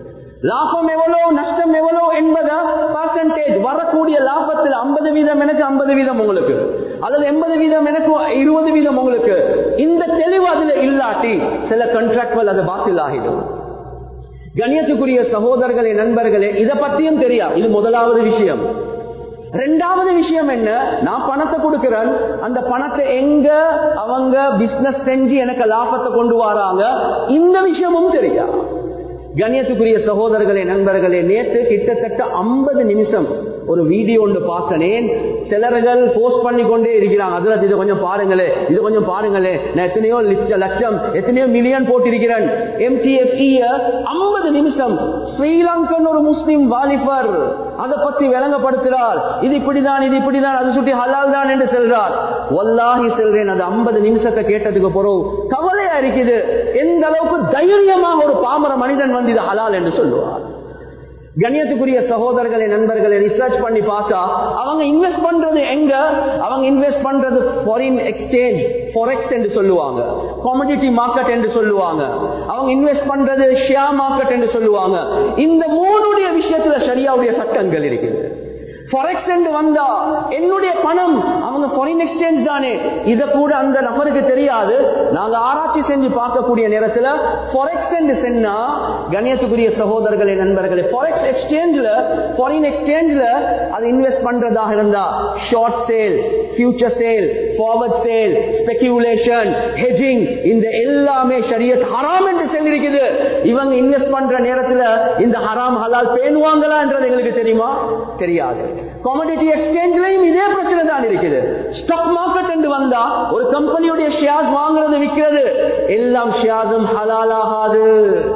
Speaker 1: லாபம் எவ்வளவு நஷ்டம் எவ்வளவு என்பதை பர்சன்டேஜ் வரக்கூடிய லாபத்தில் ஐம்பது வீதம் எனக்கு ஐம்பது வீதம் உங்களுக்கு அல்லது எண்பது வீதம் எனக்கு இருபது வீதம் உங்களுக்கு இந்த தெளிவு அதுல இல்லாட்டி சில கண்ட்ராக்ட்கள் அது பாத்தில் ஆகிடும் கணியத்துக்குரிய சகோதரர்களே நண்பர்களே இதை பத்தியும் தெரியா இது முதலாவது விஷயம் ரெண்டாவது விஷயம் என்ன நான் பணத்தை கொடுக்கிறேன் அந்த பணத்தை எங்க அவங்க பிசினஸ் செஞ்சு எனக்கு லாபத்தை கொண்டு வராங்க இந்த விஷயமும் தெரியா கணியத்துக்குரிய சகோதரர்களே நண்பர்களே நேற்று கிட்டத்தட்ட ஐம்பது நிமிஷம் ஒரு வீடியோ ஒன்று பார்த்தனேன் சிலர்கள் போஸ்ட் பண்ணி கொண்டே இருக்கிறாங்க அதுல இது கொஞ்சம் பாருங்களே இது கொஞ்சம் பாருங்களே நான் எத்தனையோ லட்சம் எத்தனையோ மில்லியன் போட்டிருக்கிறேன் எம்டிஎஃப்இ ஐம்பது நிமிஷம் ஸ்ரீலங்கன் ஒரு முஸ்லிம் வாலிபர் அதை பத்தி விளங்கப்படுத்துகிறார் இது இப்படிதான் இது இப்படிதான் அது சுட்டி ஹலால் தான் என்று செல்றார் வல்லாஹி செல்றேன் அது ஐம்பது நிமிஷத்தை கேட்டதுக்கு பிறகு கவலையா இருக்குது எந்த அளவுக்கு தைரியமாக ஒரு பாமர மனிதன் வந்து இது ஹலால் என்று சொல்லுவார் கணியத்துக்குரிய சகோதரர்களை நண்பர்களை ரிசர்ச் பண்ணி பார்த்தா அவங்க இன்வெஸ்ட் பண்றது எங்க அவங்க இன்வெஸ்ட் பண்றது ஃபாரின் எக்ஸ்சேஞ்ச் ஃபாரெக்ஸ் என்று சொல்லுவாங்க காமடிட்டி மார்க்கெட் என்று சொல்லுவாங்க அவங்க இன்வெஸ்ட் பண்றது ஷேர் மார்க்கெட் என்று சொல்லுவாங்க இந்த மூணுடைய விஷயத்துல சரியாவுடைய சட்டங்கள் இருக்குது ஃபாரெக்ஸ் என்று வந்தா என்னுடைய பணம் அவங்க ஃபாரின் எக்ஸ்சேஞ்ச் தானே இத கூட அந்த நபருக்கு தெரியாது நாங்க ஆராய்ச்சி செஞ்சு பார்க்கக்கூடிய நேரத்துல ஃபாரெக்ஸ் என்று சொன்னா கணியத்துக்குரிய சகோதரர்களே நண்பர்களே ஃபாரெக்ஸ் எக்ஸ்சேஞ்ச்ல ஃபாரின் எக்ஸ்சேஞ்ச்ல அது இன்வெஸ்ட் பண்றதாக இருந்தா short sale future sale forward sale speculation hedging இந்த எல்லாமே ஷரியத் ஹராம் என்று சொல்லியிருக்குது இவங்க இன்வெஸ்ட் பண்ற நேரத்துல இந்த ஹராம் ஹலால் பேணுவாங்களா என்றது எங்களுக்கு தெரியுமா தெரியாது காமடிட்டி எக்ஸ்சேஞ்ச்லயும் இதே பிரச்சனை தான் இருக்குது ஸ்டாக் மார்க்கெட் என்று வந்தா ஒரு கம்பெனியுடைய ஷேர்ஸ் வாங்குறது விற்கிறது எல்லாம் ஷேர்ஸும் ஹலால் ஆகாது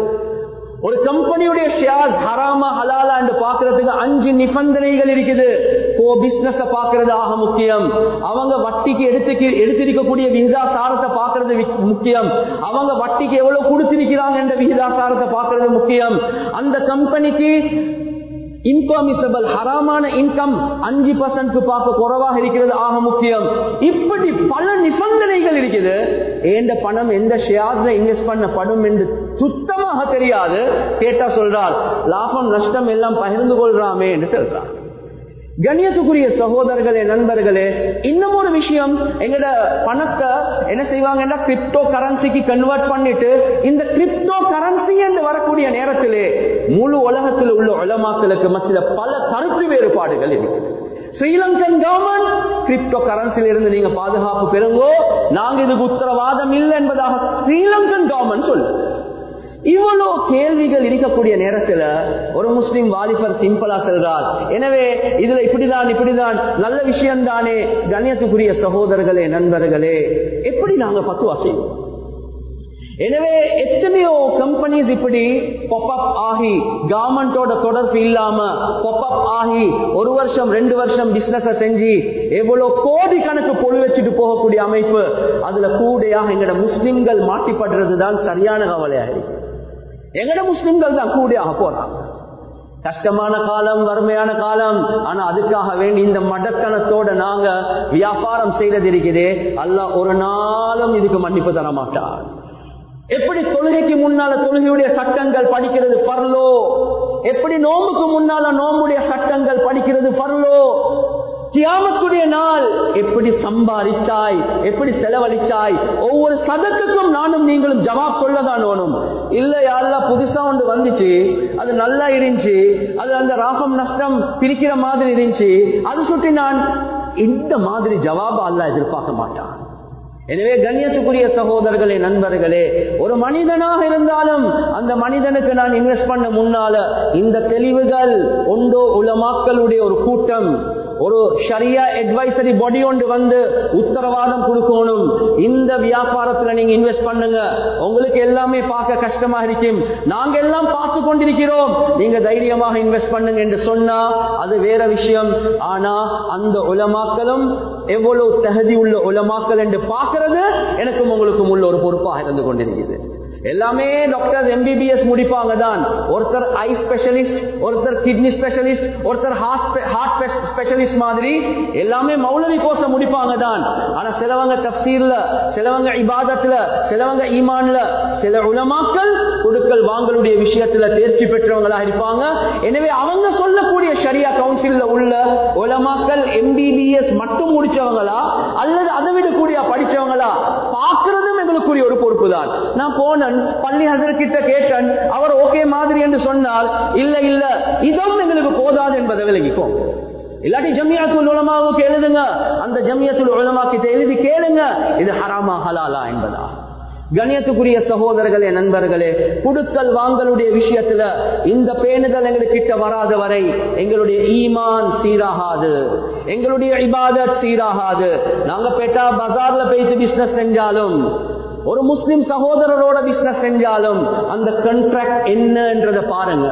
Speaker 1: ஒரு கம்பெனியுடைய ஷேர் ஹராமா ஹலாலா என்று பாக்குறதுக்கு அஞ்சு நிபந்தனைகள் இருக்குது ஓ பிசினஸ் பாக்குறது ஆக முக்கியம் அவங்க வட்டிக்கு எடுத்து எடுத்திருக்கக்கூடிய விகிதாசாரத்தை பாக்குறது முக்கியம் அவங்க வட்டிக்கு எவ்வளவு கொடுத்திருக்கிறாங்க என்ற விகிதாசாரத்தை பாக்குறது முக்கியம் அந்த கம்பெனிக்கு இன்காமிசபிள் ஹராமான இன்கம் அஞ்சு பர்சன்ட் பார்க்க குறைவாக இருக்கிறது ஆக முக்கியம் இப்படி பல நிபந்தனைகள் இருக்குது ஏண்ட பணம் எந்த ஷேர்ஸ்ல இன்வெஸ்ட் பண்ணப்படும் என்று சுத்தமாக தெரியாது கேட்டா சொல்றார் லாபம் நஷ்டம் எல்லாம் பகிர்ந்து கொள்றாமே என்று சொல்றார் கண்ணியத்துக்குரிய சகோதரர்களே நண்பர்களே இன்னும் ஒரு விஷயம் எங்கட பணத்தை என்ன செய்வாங்கன்னா கிரிப்டோ கரன்சிக்கு கன்வெர்ட் பண்ணிட்டு இந்த கிரிப்டோ கரன்சி என்று வரக்கூடிய நேரத்திலே முழு உலகத்தில் உள்ள உலமாக்களுக்கு மத்திய பல கருத்து வேறுபாடுகள் இருக்குது ஸ்ரீலங்கன் கவர்மெண்ட் கிரிப்டோ கரன்சில இருந்து நீங்க பாதுகாப்பு பெறுங்கோ நாங்க இதுக்கு உத்தரவாதம் இல்லை என்பதாக ஸ்ரீலங்கன் கவர்மெண்ட் சொல்லுது இவ்வளவு கேள்விகள் இருக்கக்கூடிய நேரத்துல ஒரு முஸ்லிம் வாலிபர் சிம்பிளா செல்றார் எனவே இதுல இப்படிதான் இப்படிதான் நல்ல விஷயம் தானே கண்ணியத்துக்குரிய சகோதரர்களே நண்பர்களே எப்படி நாங்க பத்துவா செய்வோம் எனவே எத்தனையோ கம்பெனிஸ் இப்படி பாப் ஆகி கவர்மெண்டோட தொடர்பு இல்லாம பாப் ஆகி ஒரு வருஷம் ரெண்டு வருஷம் பிசினஸ் செஞ்சு எவ்வளவு கோடி கணக்கு பொழு வச்சுட்டு போகக்கூடிய அமைப்பு அதுல கூடையாக எங்கட முஸ்லிம்கள் மாட்டிப்படுறது தான் சரியான கவலையாக இருக்கு எங்கட முஸ்லிம்கள் தான் கூடையாக போறாங்க கஷ்டமான காலம் வறுமையான காலம் ஆனா அதுக்காக வேண்டி இந்த மடக்கணத்தோட நாங்க வியாபாரம் செய்யறது இருக்குதே அல்ல ஒரு நாளும் இதுக்கு மன்னிப்பு தர மாட்டார் எப்படி தொழுகைக்கு முன்னால தொழுகையுடைய சட்டங்கள் படிக்கிறது பரலோ எப்படி நோம்புக்கு முன்னால நோம்புடைய சட்டங்கள் படிக்கிறது பரலோ கியாமத்துடைய நாள் எப்படி சம்பாதிச்சாய் எப்படி செலவழிச்சாய் ஒவ்வொரு சதத்துக்கும் நானும் நீங்களும் ஜவாப் சொல்லதான் வேணும் இல்ல யாரெல்லாம் புதுசா ஒன்று வந்துச்சு அது நல்லா இருந்துச்சு அது அந்த ராகம் நஷ்டம் பிரிக்கிற மாதிரி இருந்துச்சு அது சுட்டி நான் இந்த மாதிரி ஜவாப அல்ல எதிர்பார்க்க மாட்டான் எனவே கண்ணியத்துக்குரிய சகோதரர்களே நண்பர்களே ஒரு மனிதனாக இருந்தாலும் அந்த மனிதனுக்கு நான் இன்வெஸ்ட் பண்ண முன்னால இந்த தெளிவுகள் ஒன்றோ உலமாக்களுடைய ஒரு கூட்டம் ஒரு ஷரியா அட்வைசரி பாடி ஒன்று வந்து உத்தரவாதம் கொடுக்கணும் இந்த வியாபாரத்துல நீங்க இன்வெஸ்ட் பண்ணுங்க உங்களுக்கு எல்லாமே பார்க்க கஷ்டமா இருக்கும் நாங்க எல்லாம் பார்த்து கொண்டிருக்கிறோம் நீங்க தைரியமாக இன்வெஸ்ட் பண்ணுங்க என்று சொன்னா அது வேற விஷயம் ஆனா அந்த உலமாக்களும் எவ்வளவு தகுதி உள்ள உலமாக்கள் என்று பார்க்கிறது எனக்கும் உங்களுக்கும் உள்ள ஒரு பொறுப்பாக இருந்து கொண்டிருக்கிறது எல்லாமே டாக்டர் எம்பிபிஎஸ் முடிப்பாங்க தான் ஒருத்தர் ஐ ஸ்பெஷலிஸ்ட் ஒருத்தர் கிட்னி ஸ்பெஷலிஸ்ட் ஒருத்தர் ஹார்ட் ஸ்பெஷலிஸ்ட் மாதிரி எல்லாமே மௌலவி கோர்ஸ் முடிப்பாங்க தான் ஆனா சிலவங்க தப்சீர்ல சிலவங்க இபாதத்துல சிலவங்க ஈமான்ல சில உலமாக்கள் கொடுக்கல் வாங்கலுடைய விஷயத்துல தேர்ச்சி பெற்றவங்களா இருப்பாங்க எனவே அவங்க சொல்லக்கூடிய ஷரியா கவுன்சில்ல உள்ள உலமாக்கள் எம்பிபிஎஸ் மட்டும் முடிச்சவங்களா அல்லது அதை விட கூடிய படிச்சவங்களா பார்க்கறதும் எங்களுக்குரிய ஒரு பொறுப்பு தான் நான் போனேன் பள்ளி ஹசர் கிட்ட கேட்டேன் அவர் ஓகே மாதிரி என்று சொன்னால் இல்ல இல்ல இதுவும் எங்களுக்கு போதாது என்பதை விலகிக்கும் இல்லாட்டி ஜமியாத்துல் உலமாவுக்கு எழுதுங்க அந்த ஜமியத்துல் உலமா கிட்ட எழுதி கேளுங்க இது ஹராமா ஹலாலா என்பதா கணியத்துக்குரிய சகோதரர்களே நண்பர்களே குடுக்கல் வாங்கலுடைய விஷயத்துல இந்த பேணுதல் எங்களுக்கு கிட்ட வராத வரை எங்களுடைய ஈமான் சீராகாது எங்களுடைய இபாதத் சீராகாது நாங்க பேட்டா பஜார்ல போயிட்டு பிசினஸ் செஞ்சாலும் ஒரு முஸ்லிம் சகோதரரோட பிசினஸ் செஞ்சாலும் அந்த கண்ட்ராக்ட் என்னன்றதை பாருங்க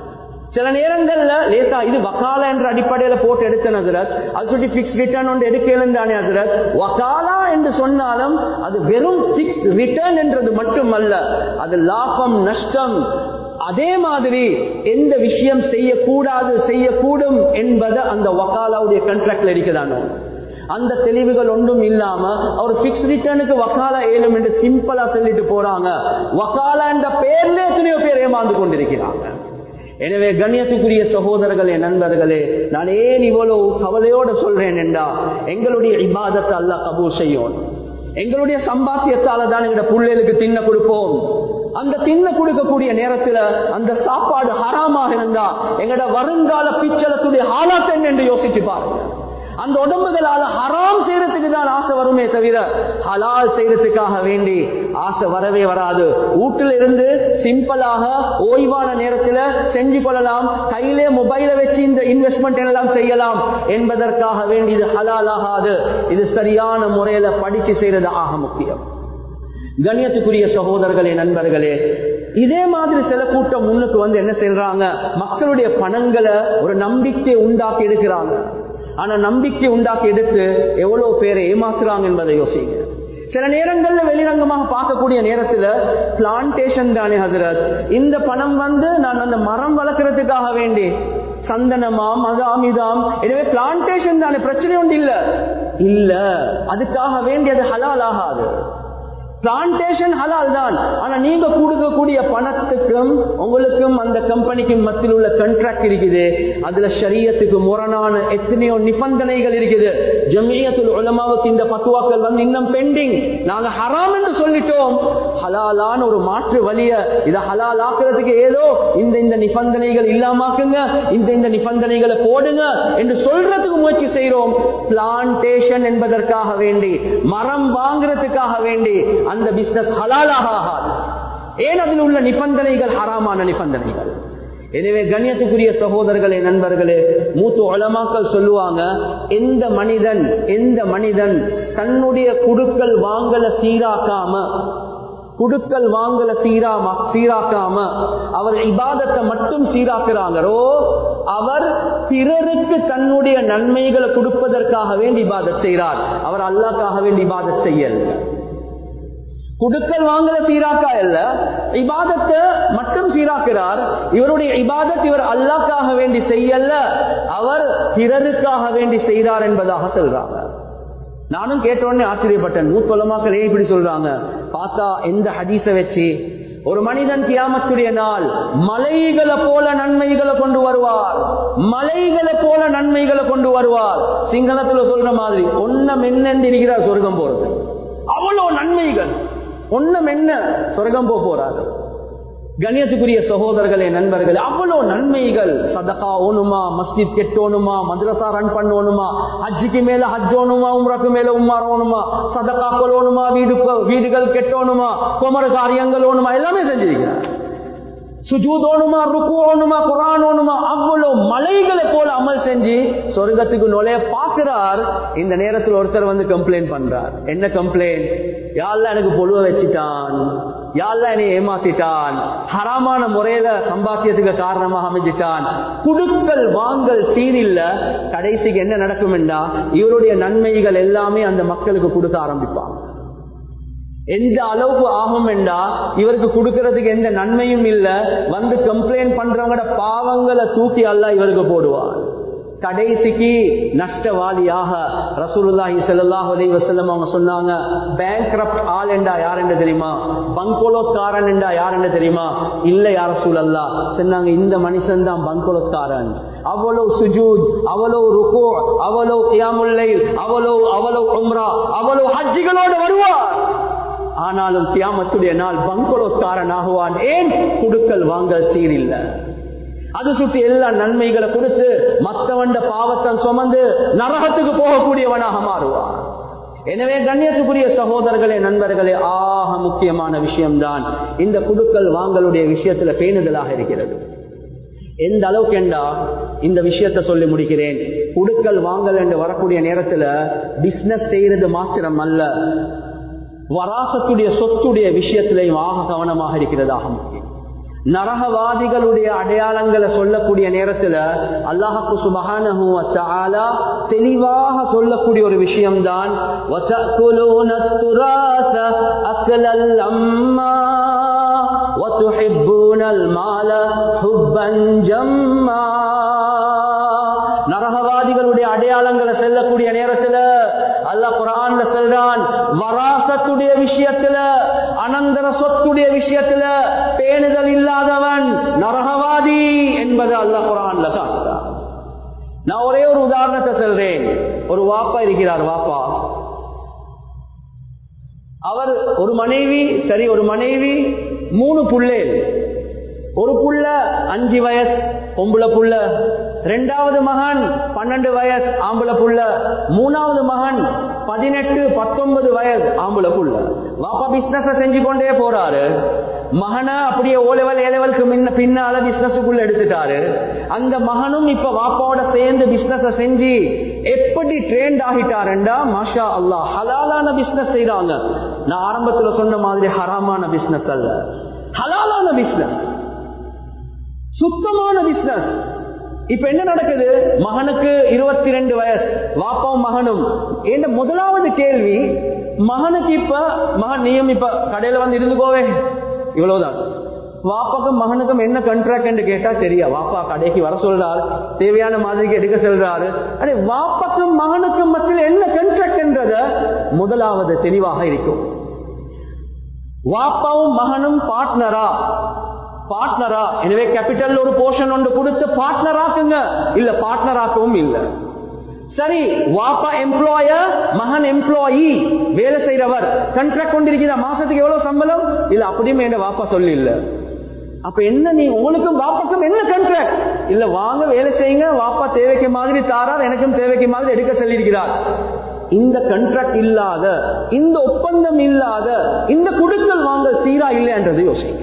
Speaker 1: சில நேரங்கள்ல லேசா இது வக்காலா என்ற அடிப்படையில போட்டு எடுத்த நசரத் அது சொல்லி பிக்ஸ் ரிட்டர்ன் ஒன்று எடுக்கலும் தானே நசரத் வக்காலா என்று சொன்னாலும் அது வெறும் பிக்ஸ் ரிட்டர்ன் என்றது மட்டுமல்ல அது லாபம் நஷ்டம் அதே மாதிரி எந்த விஷயம் செய்யக்கூடாது செய்யக்கூடும் என்பதை அந்த வக்காலாவுடைய கண்ட்ராக்ட்ல இருக்குதானோ அந்த தெளிவுகள் ஒன்றும் இல்லாம அவர் பிக்ஸ் ரிட்டர்னுக்கு வக்காலா ஏலும் என்று சிம்பிளா சொல்லிட்டு போறாங்க வக்காலா என்ற பேர்ல எத்தனையோ பேர் ஏமாந்து கொண்டிருக்கிறாங்க எனவே கண்ணியத்துக்குரிய சகோதரர்களே நண்பர்களே நான் ஏன் இவ்வளவு கவலையோட சொல்றேன் என்றா எங்களுடைய இபாதத்தை அல்ல கபூல் செய்யும் எங்களுடைய சம்பாத்தியத்தால தான் எங்க பிள்ளைகளுக்கு தின்ன கொடுப்போம் அந்த தின்ன கொடுக்கக்கூடிய நேரத்துல அந்த சாப்பாடு ஹராமாக இருந்தா எங்கட வருங்கால பிச்சலத்துடைய ஹாலாத் என்ன என்று யோசிச்சு பாருங்க அந்த உடம்புகளால ஹராம் செய்யறதுக்கு தான் ஆசை வருமே தவிர ஹலால் செய்யறதுக்காக வேண்டி ஆசை வரவே வராது வீட்டில் இருந்து சிம்பிளாக ஓய்வான நேரத்தில் செஞ்சு கொள்ளலாம் கையிலே மொபைல வச்சு இந்த இன்வெஸ்ட்மெண்ட் எல்லாம் செய்யலாம் என்பதற்காக வேண்டி இது ஹலால் ஆகாது இது சரியான முறையில படிச்சு செய்யறது ஆக முக்கியம் கண்ணியத்துக்குரிய சகோதரர்களே நண்பர்களே இதே மாதிரி சில கூட்டம் முன்னுக்கு வந்து என்ன செய்யறாங்க மக்களுடைய பணங்களை ஒரு நம்பிக்கை உண்டாக்கி எடுக்கிறாங்க ஆனா நம்பிக்கை உண்டாக்கி எடுத்து எவ்வளவு பேரை ஏமாத்துறாங்க என்பதை யோசிங்க சில நேரங்கள்ல வெளிரங்கமாக பார்க்கக்கூடிய நேரத்துல பிளான்டேஷன் தானே ஹசரத் இந்த பணம் வந்து நான் அந்த மரம் வளர்க்கறதுக்காக வேண்டி சந்தனமாம் அதாம் இதாம் எனவே பிளான்டேஷன் தானே பிரச்சனை ஒன்று இல்ல இல்ல அதுக்காக வேண்டி அது ஹலால் ஆகாது பிளான்டேஷன் ஹலால் தான் ஆனா நீங்க கொடுக்கக்கூடிய பணத்துக்கும் உங்களுக்கும் அந்த கம்பெனிக்கும் மத்தியில் உள்ள கண்ட்ராக்ட் இருக்குது அதுல சரியத்துக்கு முரணான எத்தனையோ நிபந்தனைகள் இருக்குது ஜமியத்துல் உலமாவுக்கு இந்த பத்துவாக்கள் வந்து இன்னும் பெண்டிங் நாங்க ஹராம் என்று சொல்லிட்டோம் ஹலாலான ஒரு மாற்று வழிய இதை ஹலால் ஆக்குறதுக்கு ஏதோ இந்த இந்த நிபந்தனைகள் இல்லாமாக்குங்க இந்த இந்த நிபந்தனைகளை போடுங்க என்று சொல்றதுக்கு முயற்சி செய்யறோம் பிளான்டேஷன் என்பதற்காக வேண்டி மரம் வாங்குறதுக்காக வேண்டி அந்த பிசினஸ் ஹலாலாக ஆகாது ஏன் அதில் உள்ள நிபந்தனைகள் ஹராமான நிபந்தனைகள் எனவே கண்ணியத்துக்குரிய சகோதரர்களே நண்பர்களே மூத்த உலமாக்கள் சொல்லுவாங்க எந்த மனிதன் எந்த மனிதன் தன்னுடைய குடுக்கல் வாங்கல சீராக்காம குடுக்கல் வாங்கல சீராம சீராக்காம அவர் இபாதத்தை மட்டும் சீராக்குறாங்களோ அவர் பிறருக்கு தன்னுடைய நன்மைகளை கொடுப்பதற்காக வேண்டி இபாதத் செய்கிறார் அவர் அல்லாக்காக வேண்டி இபாதத் செய்யல குடுக்கல் வாங்கல சீராக்கா இல்ல இபாதத்தை மட்டும் சீராக்கிறார் இவருடைய இபாதத் இவர் அல்லாக்காக வேண்டி செய்யல அவர் பிறருக்காக வேண்டி செய்கிறார் என்பதாக சொல்றாங்க நானும் கேட்டோடனே ஆச்சரியப்பட்டேன் நூத்தொலமாக்கள் ஏன் இப்படி சொல்றாங்க பார்த்தா எந்த ஹதீஸ வச்சு ஒரு மனிதன் கியாமத்துடைய நாள் மலைகளை போல நன்மைகளை கொண்டு வருவார் மலைகளை போல நன்மைகளை கொண்டு வருவார் சிங்களத்துல சொல்ற மாதிரி ஒன்னம் என்னென்று இருக்கிறார் சொர்க்கம் போறது அவ்வளவு நன்மைகள் ஒன்னும் என்ன சொர்க்கம் போக போறாரு கண்ணியத்துக்குரிய சகோதரர்களே நண்பர்களே அவ்வளவு நன்மைகள் சதகா ஓணுமா மஸ்ஜித் கெட்டோணுமா மദ്രസா ரன் பண்ணணுமா ஹஜ்ஜுக்கு மேல ஹஜ் ஓணுமா உம்ரக்கு மேல உம்மார் ஓணுமா சதகா கொள்ளணுமா வீடு வீடுகள் கெட்டோணுமா குமர காரியங்கள் ஓணுமா எல்லாமே செஞ்சிருக்கிறார் சுஜூத் ஓணுமா ருக்கு ஓணுமா குரான் ஓணுமா அவ்வளவு மலைகளை போல அமல் செஞ்சு சொர்க்கத்துக்கு நுழைய பார்க்கிறார் இந்த நேரத்தில் ஒருத்தர் வந்து கம்ப்ளைண்ட் பண்றார் என்ன கம்ப்ளைண்ட் யாரெல்லாம் எனக்கு பொழுவ வச்சுட்டான் யாரெல்லாம் என்னை ஏமாத்திட்டான் ஹராமான முறையில சம்பாத்தியத்துக்கு காரணமாக அமைஞ்சிட்டான் குடுக்கல் வாங்கல் சீரில்ல கடைசிக்கு என்ன நடக்கும் என்றா இவருடைய நன்மைகள் எல்லாமே அந்த மக்களுக்கு கொடுக்க ஆரம்பிப்பாங்க எந்த அளவுக்கு ஆகும் என்றா இவருக்கு கொடுக்கறதுக்கு எந்த நன்மையும் இல்ல வந்து கம்ப்ளைண்ட் பண்றவங்களோட பாவங்களை தூக்கி அல்ல இவருக்கு போடுவார் கடைசிக்கு நஷ்டவாதியாக ரசூலுல்லாஹி ஸல்லல்லாஹு அலைஹி வஸல்லம் அவங்க சொன்னாங்க பேங்க்ரப்ட் ஆள் என்றா யார் என்று தெரியுமா பங்கோலோத்காரன் என்றா யார் என்று தெரியுமா இல்ல யார் ரசூலல்லா சொன்னாங்க இந்த மனுஷன் தான் பங்கோலோத்காரன் அவ்வளவு சுஜூத் அவ்வளவு ருக்கு அவ்வளவு கியாமுல்லை அவ்வளவு அவ்வளவு உம்ரா அவ்வளவு ஹஜ்ஜிகளோடு வருவார் ஆனாலும் கியாமத்துடைய நாள் பங்கோலோத்காரன் ஆகுவான் ஏன் குடுக்கல் வாங்கல் சீரில்லை அது சுற்றி எல்லா நன்மைகளை கொடுத்து மற்றவண்ட பாவத்தை சுமந்து நரகத்துக்கு போகக்கூடியவனாக மாறுவான் எனவே கண்ணியத்துக்குரிய சகோதரர்களே நண்பர்களே ஆக முக்கியமான விஷயம்தான் இந்த குடுக்கல் வாங்கலுடைய விஷயத்துல பேணுதலாக இருக்கிறது எந்த அளவுக்கு என்றா இந்த விஷயத்த சொல்லி முடிக்கிறேன் குடுக்கல் வாங்கல் என்று வரக்கூடிய நேரத்துல பிசினஸ் செய்யறது மாத்திரம் அல்ல வராசத்துடைய சொத்துடைய விஷயத்திலையும் ஆக கவனமாக இருக்கிறதாக முக்கியம் நரகவாதிகளுடைய அடையாளங்களை சொல்லக்கூடிய நேரத்துல அல்லாஹு சுபஹானஹு வத்தஆலா தெளிவாக சொல்லக்கூடிய ஒரு விஷயம்தான் வதகுலூன துராஸ அக்லல் அம்மா வதுஹிப்பூனல் மால ஹுப்பன் ஜம்மா நரகவாதிகளுடைய அடையாளங்களை செல்லக்கூடிய நேரத்துல அல்லாஹ் குரான்ல சொல்றான் வராசத்துடைய விஷயத்துல அனந்தர சொத்துடைய விஷயத்துல பேணுதல் இல்லாதவன் நரகவாதி என்பதை அல்லாஹ் குரான்ல காட்டுறான் நான் ஒரே ஒரு உதாரணத்தை சொல்றேன் ஒரு வாப்பா இருக்கிறார் வாப்பா அவர் ஒரு மனைவி சரி ஒரு மனைவி மூணு புள்ளேல் ஒரு புள்ள அஞ்சு வயசு பொம்புளை புள்ள ரெண்டாவது மகன் பன்னெண்டு வயசு ஆம்பளை புள்ள மூணாவது மகன் பதினெட்டு பத்தொன்பது வயசு ஆம்பளை புள்ள வாப்பா பிசினஸ் செஞ்சு கொண்டே போறாரு மகனை அப்படியே ஓ லெவல் ஏ லெவலுக்கு முன்ன பின்னால பிசினஸுக்குள்ள எடுத்துட்டாரு அந்த மகனும் இப்ப வாப்பாவோட சேர்ந்து பிசினஸ் செஞ்சு எப்படி ட்ரெண்ட் ஆகிட்டாருண்டா மாஷா அல்லா ஹலாலான பிசினஸ் செய்யறாங்க நான் ஆரம்பத்துல சொன்ன மாதிரி ஹராமான பிசினஸ் அல்ல ஹலாலான பிசினஸ் சுத்தமான பிசினஸ் இப்ப என்ன நடக்குது மகனுக்கு இருபத்தி ரெண்டு வயசு வாப்பாவும் மகனும் என்ற முதலாவது கேள்வி மகனுக்கு இப்ப மகன் நீயும் இப்ப கடையில வந்து இருந்துக்கோவே இவ்வளவுதான் வாப்பாக்கும் மகனுக்கும் என்ன கண்ட்ராக்ட் கேட்டா தெரியா வாப்பா கடைக்கு வர சொல்றாரு தேவையான மாதிரிக்கு எடுக்க சொல்றாரு அடே வாப்பாக்கும் மகனுக்கும் மத்தியில் என்ன கண்ட்ராக்ட் என்றத முதலாவது தெளிவாக இருக்கும் வாப்பாவும் மகனும் பார்ட்னரா பார்ட்னரா எனவே கேபிட்டல் ஒரு போர்ஷன் ஒன்று கொடுத்து பார்ட்னர் ஆக்குங்க இல்ல பார்ட்னர் ஆக்கவும் இல்ல சரி வாப்பா எம்ப்ளாயர் மகன் எம்ப்ளாயி வேலை செய்யறவர் கண்ட்ராக்ட் கொண்டிருக்கிறா மாசத்துக்கு எவ்வளவு சம்பளம் இல்ல அப்படியும் என்ன வாப்பா சொல்லி இல்ல அப்ப என்ன நீ உங்களுக்கும் வாப்பாக்கும் என்ன கண்ட்ராக்ட் இல்ல வாங்க வேலை செய்யுங்க வாப்பா தேவைக்கு மாதிரி தாரார் எனக்கும் தேவைக்கு மாதிரி எடுக்க சொல்லியிருக்கிறார் இந்த கண்ட்ராக்ட் இல்லாத இந்த ஒப்பந்தம் இல்லாத இந்த குடுக்கல் வாங்கல் சீரா இல்லைன்றது யோசிங்க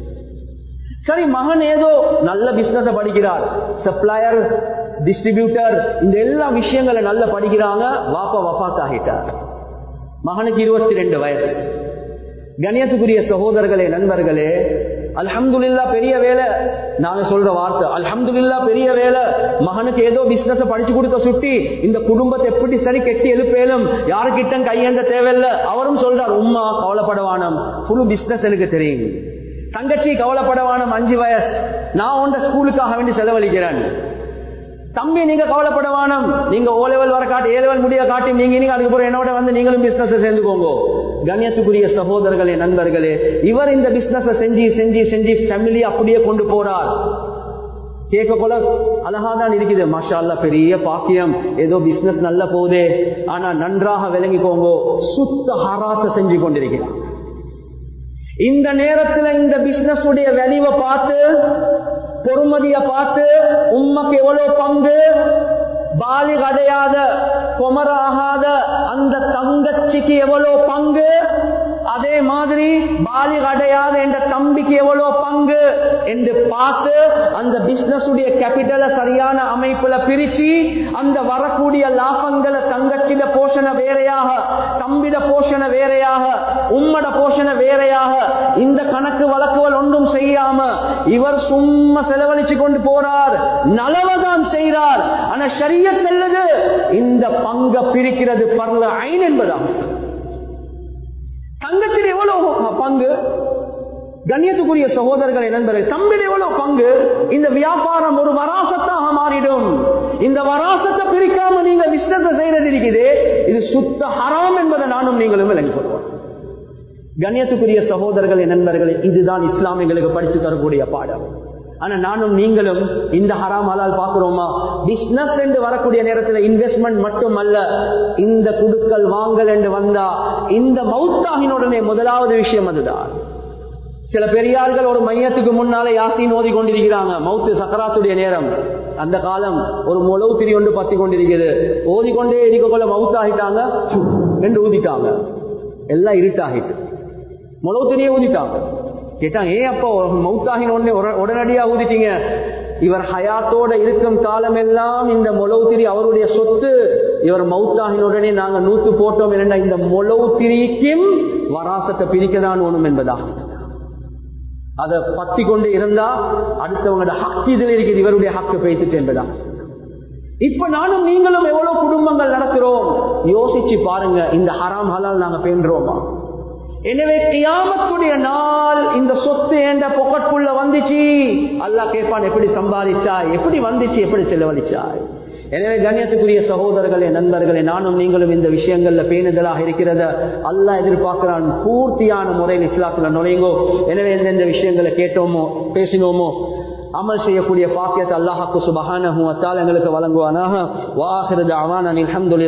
Speaker 1: சரி மகன் ஏதோ நல்ல பிசினஸ் படிக்கிறார் சப்ளையர் டிஸ்ட்ரிபியூட்டர் இந்த எல்லா விஷயங்களை நல்ல படிக்கிறாங்க வாப்பா வஃத் ஆகிட்டார் மகனுக்கு இருபத்தி ரெண்டு வயசு கணியத்துக்குரிய சகோதரர்களே நண்பர்களே அல்ஹம்துல்லா பெரிய வேலை நாங்க சொல்ற வார்த்தை அல்ஹம்துல்லா பெரிய வேலை மகனுக்கு ஏதோ பிசினஸ் படிச்சு கொடுத்த சுட்டி இந்த குடும்பத்தை எப்படி சரி கெட்டி எழுப்பேலும் யாருக்கிட்ட கையேந்த தேவையில்லை அவரும் சொல்றார் உம்மா கவலைப்படவானம் புது பிசினஸ் எனக்கு தெரியும் தங்கச்சி கவலைப்படவானம் அஞ்சு வயசு நான் உண்ட ஸ்கூலுக்காக வேண்டி செலவழிக்கிறேன் தம்பி நீங்க கவலைப்படவானம் நீங்க ஓ லெவல் வர காட்டி ஏ லெவல் முடிய காட்டி நீங்க நீங்க அதுக்கப்புறம் என்னோட வந்து நீங்களும் பிசினஸ் சேர்ந்துக்கோங்க கண்ணியத்துக்குரிய சகோதரர்களே நண்பர்களே இவர் இந்த பிசினஸ் செஞ்சு செஞ்சு செஞ்சு ஃபேமிலி அப்படியே கொண்டு போறார் கேட்க போல அழகாதான் இருக்குது மாஷா அல்லா பெரிய பாக்கியம் ஏதோ பிசினஸ் நல்ல போதே ஆனா நன்றாக விளங்கிக்கோங்க சுத்த ஹராத்த செஞ்சு கொண்டிருக்கிறார் இந்த நேரத்துல இந்த பிசினஸ் உடைய வெளிவை பார்த்து பொறுமதிய பார்த்து உம்மக்கு எவ்வளவு பங்கு பாலி அடையாத குமர ஆகாத அந்த தங்கச்சிக்கு எவ்வளவு பங்கு அதே மாதிரி பாலி அடையாத என்ற தம்பிக்கு எவ்வளவு பங்கு என்று பார்த்து அந்த பிசினஸ் உடைய கேபிட்டலை சரியான அமைப்புல பிரிச்சு அந்த வரக்கூடிய லாபங்களை தங்கச்சிட போஷண வேறையாக தம்பிட போஷண வேறையாக உம்மட போஷண வேறையாக இந்த கணக்கு வழக்குகள் ஒன்றும் செய்யாம இவர் சும்மா செலவழிச்சு கொண்டு போறார் நலவதான் செய்கிறார் ஆனா சரிய செல்லது இந்த பங்க பிரிக்கிறது பரல ஐன் என்பதாகும் தங்கத்தில் எவ்வளவு பங்கு கண்ணியத்துக்குரிய சகோதரர்களை நண்பர்கள் தம்பில் எவ்வளவு பங்கு இந்த வியாபாரம் ஒரு வராசத்தாக மாறிடும் இந்த வராசத்தை பிரிக்காம நீங்க விஷ்ணத்தை செய்யறது இருக்குது இது சுத்த ஹராம் என்பதை நானும் நீங்களும் விளங்கி கொள்வோம் கண்ணியத்துக்குரிய சகோதரர்களை நண்பர்களே இதுதான் இஸ்லாமியங்களுக்கு படித்து தரக்கூடிய பாடம் ஆனா நானும் நீங்களும் இந்த ஹராம் ஹலால் பாக்குறோமா பிசினஸ் என்று வரக்கூடிய நேரத்தில் இன்வெஸ்ட்மெண்ட் மட்டும் அல்ல இந்த குடுக்கல் வாங்கல் என்று வந்தா இந்த மவுத்தாகின உடனே முதலாவது விஷயம் அதுதான் சில பெரியார்கள் ஒரு மையத்துக்கு முன்னாலே யாசின் ஓதி கொண்டிருக்கிறாங்க மவுத்து சக்கராத்துடைய நேரம் அந்த காலம் ஒரு முளவு திரி ஒன்று பத்தி கொண்டிருக்கிறது ஓதிக்கொண்டே இருக்கக்குள்ள மவுத்து ஆகிட்டாங்க ரெண்டு ஊதிட்டாங்க எல்லாம் இருட்டாகிட்டு முளவு திரியே ஊதிட்டாங்க கேட்டாங்க ஏன் அப்போ மவுத்தாகின உடனே உடனடியா ஊதிட்டீங்க இவர் ஹயாத்தோட இருக்கும் காலம் எல்லாம் இந்த மொளவு திரி அவருடைய சொத்து இவர் மவுத்தாகின உடனே நாங்க நூத்து போட்டோம் என்னடா இந்த மொளவு திரிக்கும் வராசத்தை பிரிக்கதான் ஒண்ணும் என்பதா அதை பத்தி கொண்டு இருந்தா அடுத்தவங்களோட ஹக்கு இதில் இருக்குது இவருடைய ஹக்கு பேசிட்டு என்பதா இப்ப நானும் நீங்களும் எவ்வளவு குடும்பங்கள் நடக்கிறோம் யோசிச்சு பாருங்க இந்த ஹராம் ஹலால் நாங்க பேன்றோமா எனவே கியாமத்துடைய நாள் இந்த சொத்து என்ற பொக்கட்டுக்குள்ள வந்துச்சு அல்லா கேட்பான் எப்படி சம்பாதிச்சாய் எப்படி வந்துச்சு எப்படி செலவழிச்சாய் எனவே கண்ணியத்துக்குரிய சகோதரர்களே நண்பர்களே நானும் நீங்களும் இந்த விஷயங்கள்ல பேணுதலாக இருக்கிறத அல்லா எதிர்பார்க்கிறான் பூர்த்தியான முறையில் இஸ்லாத்துல நுழையுங்கோ எனவே எந்தெந்த விஷயங்களை கேட்டோமோ பேசினோமோ அமல் செய்யக்கூடிய பாக்கியத்தை அல்லாஹாக்கு சுபஹானஹு வத்தால் எங்களுக்கு வழங்குவானாக வாஹிரது அவான் அலமதுல்லா